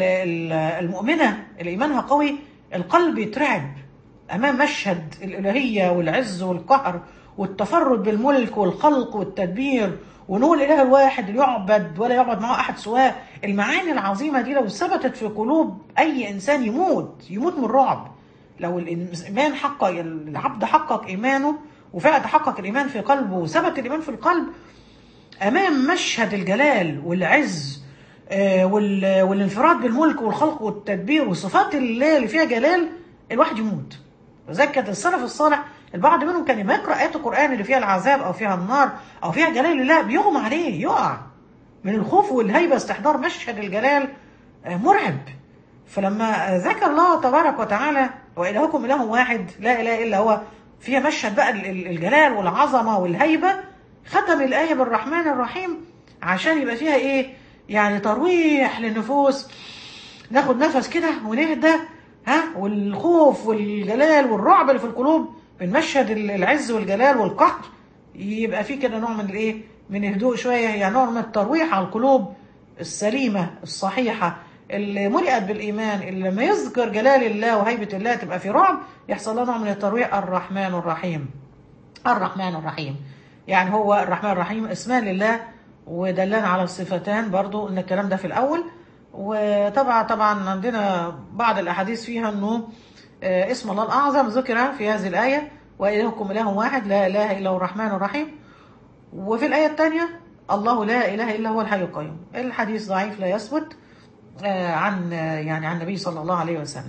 المؤمنة اللي إيمانها قوي القلب يترعب أمام مشهد الإلهية والعز والقهر والتفرد بالملك والخلق والتدبير ونقول الإله الواحد اللي يعبد ولا يعبد معه أحد سواه المعاني العظيمة دي لو ثبتت في قلوب أي إنسان يموت يموت من الرعب لو الإيمان حقق العبد حقق إيمانه وفعلا تحقق الإيمان في قلبه وثبت الإيمان في القلب أمام مشهد الجلال والعز والانفراد بالملك والخلق والتدبير وصفات الله اللي فيها جلال الواحد يموت وذلك كانت السلف الصالح البعض منهم كان لما يقرا ايات القران اللي فيها العذاب او فيها النار او فيها جلال الله بيغمى عليه يقع من الخوف والهيبه استحضار مشهد الجلال مرعب فلما ذكر الله تبارك وتعالى والهكم اله واحد لا اله الا هو فيها مشهد بقى الجلال والعظمه والهيبه ختم الايه بالرحمن الرحيم عشان يبقى فيها ايه يعني ترويح للنفوس ناخد نفس كده ونهدى ها والخوف والجلال والرعب اللي في القلوب من مشهد العز والجلال والقهر يبقى في كده نوع من الايه من هدوء شويه يعني نوع من الترويح على القلوب السليمه الصحيحه اللي ملئت بالايمان اللي لما يذكر جلال الله وهيبه الله تبقى في رعب يحصل لها نوع من الترويح الرحمن الرحيم الرحمن الرحيم يعني هو الرحمن الرحيم اسمان لله ودلنا على الصفتان برضو ان الكلام ده في الاول وطبعا طبعا عندنا بعض الاحاديث فيها انه اسم الله الاعظم ذكر في هذه الايه والهكم اله واحد لا اله الا هو الرحمن الرحيم وفي الايه الثانيه الله لا اله الا هو الحي القيوم الحديث ضعيف لا يثبت عن يعني عن النبي صلى الله عليه وسلم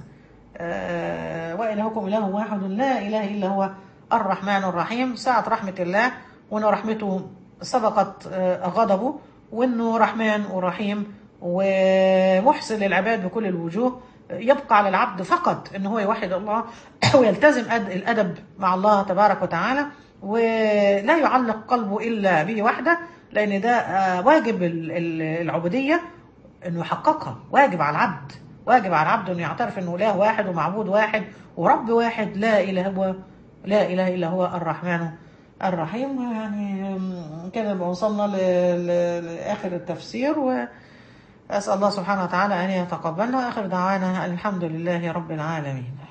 والهكم اله واحد لا اله الا هو الرحمن الرحيم سعه رحمه الله وان رحمته سبقت غضبه وانه رحمن ورحيم ومحسن للعباد بكل الوجوه يبقى على العبد فقط ان هو يوحد الله ويلتزم الادب مع الله تبارك وتعالى ولا يعلق قلبه الا به وحده لان ده واجب العبوديه انه يحققها واجب على العبد واجب على العبد انه يعترف انه اله واحد ومعبود واحد ورب واحد لا اله هو لا اله الا هو الرحمن الرحيم يعني كده وصلنا لاخر التفسير واسال الله سبحانه وتعالى ان يتقبلنا واخر دعوانا الحمد لله رب العالمين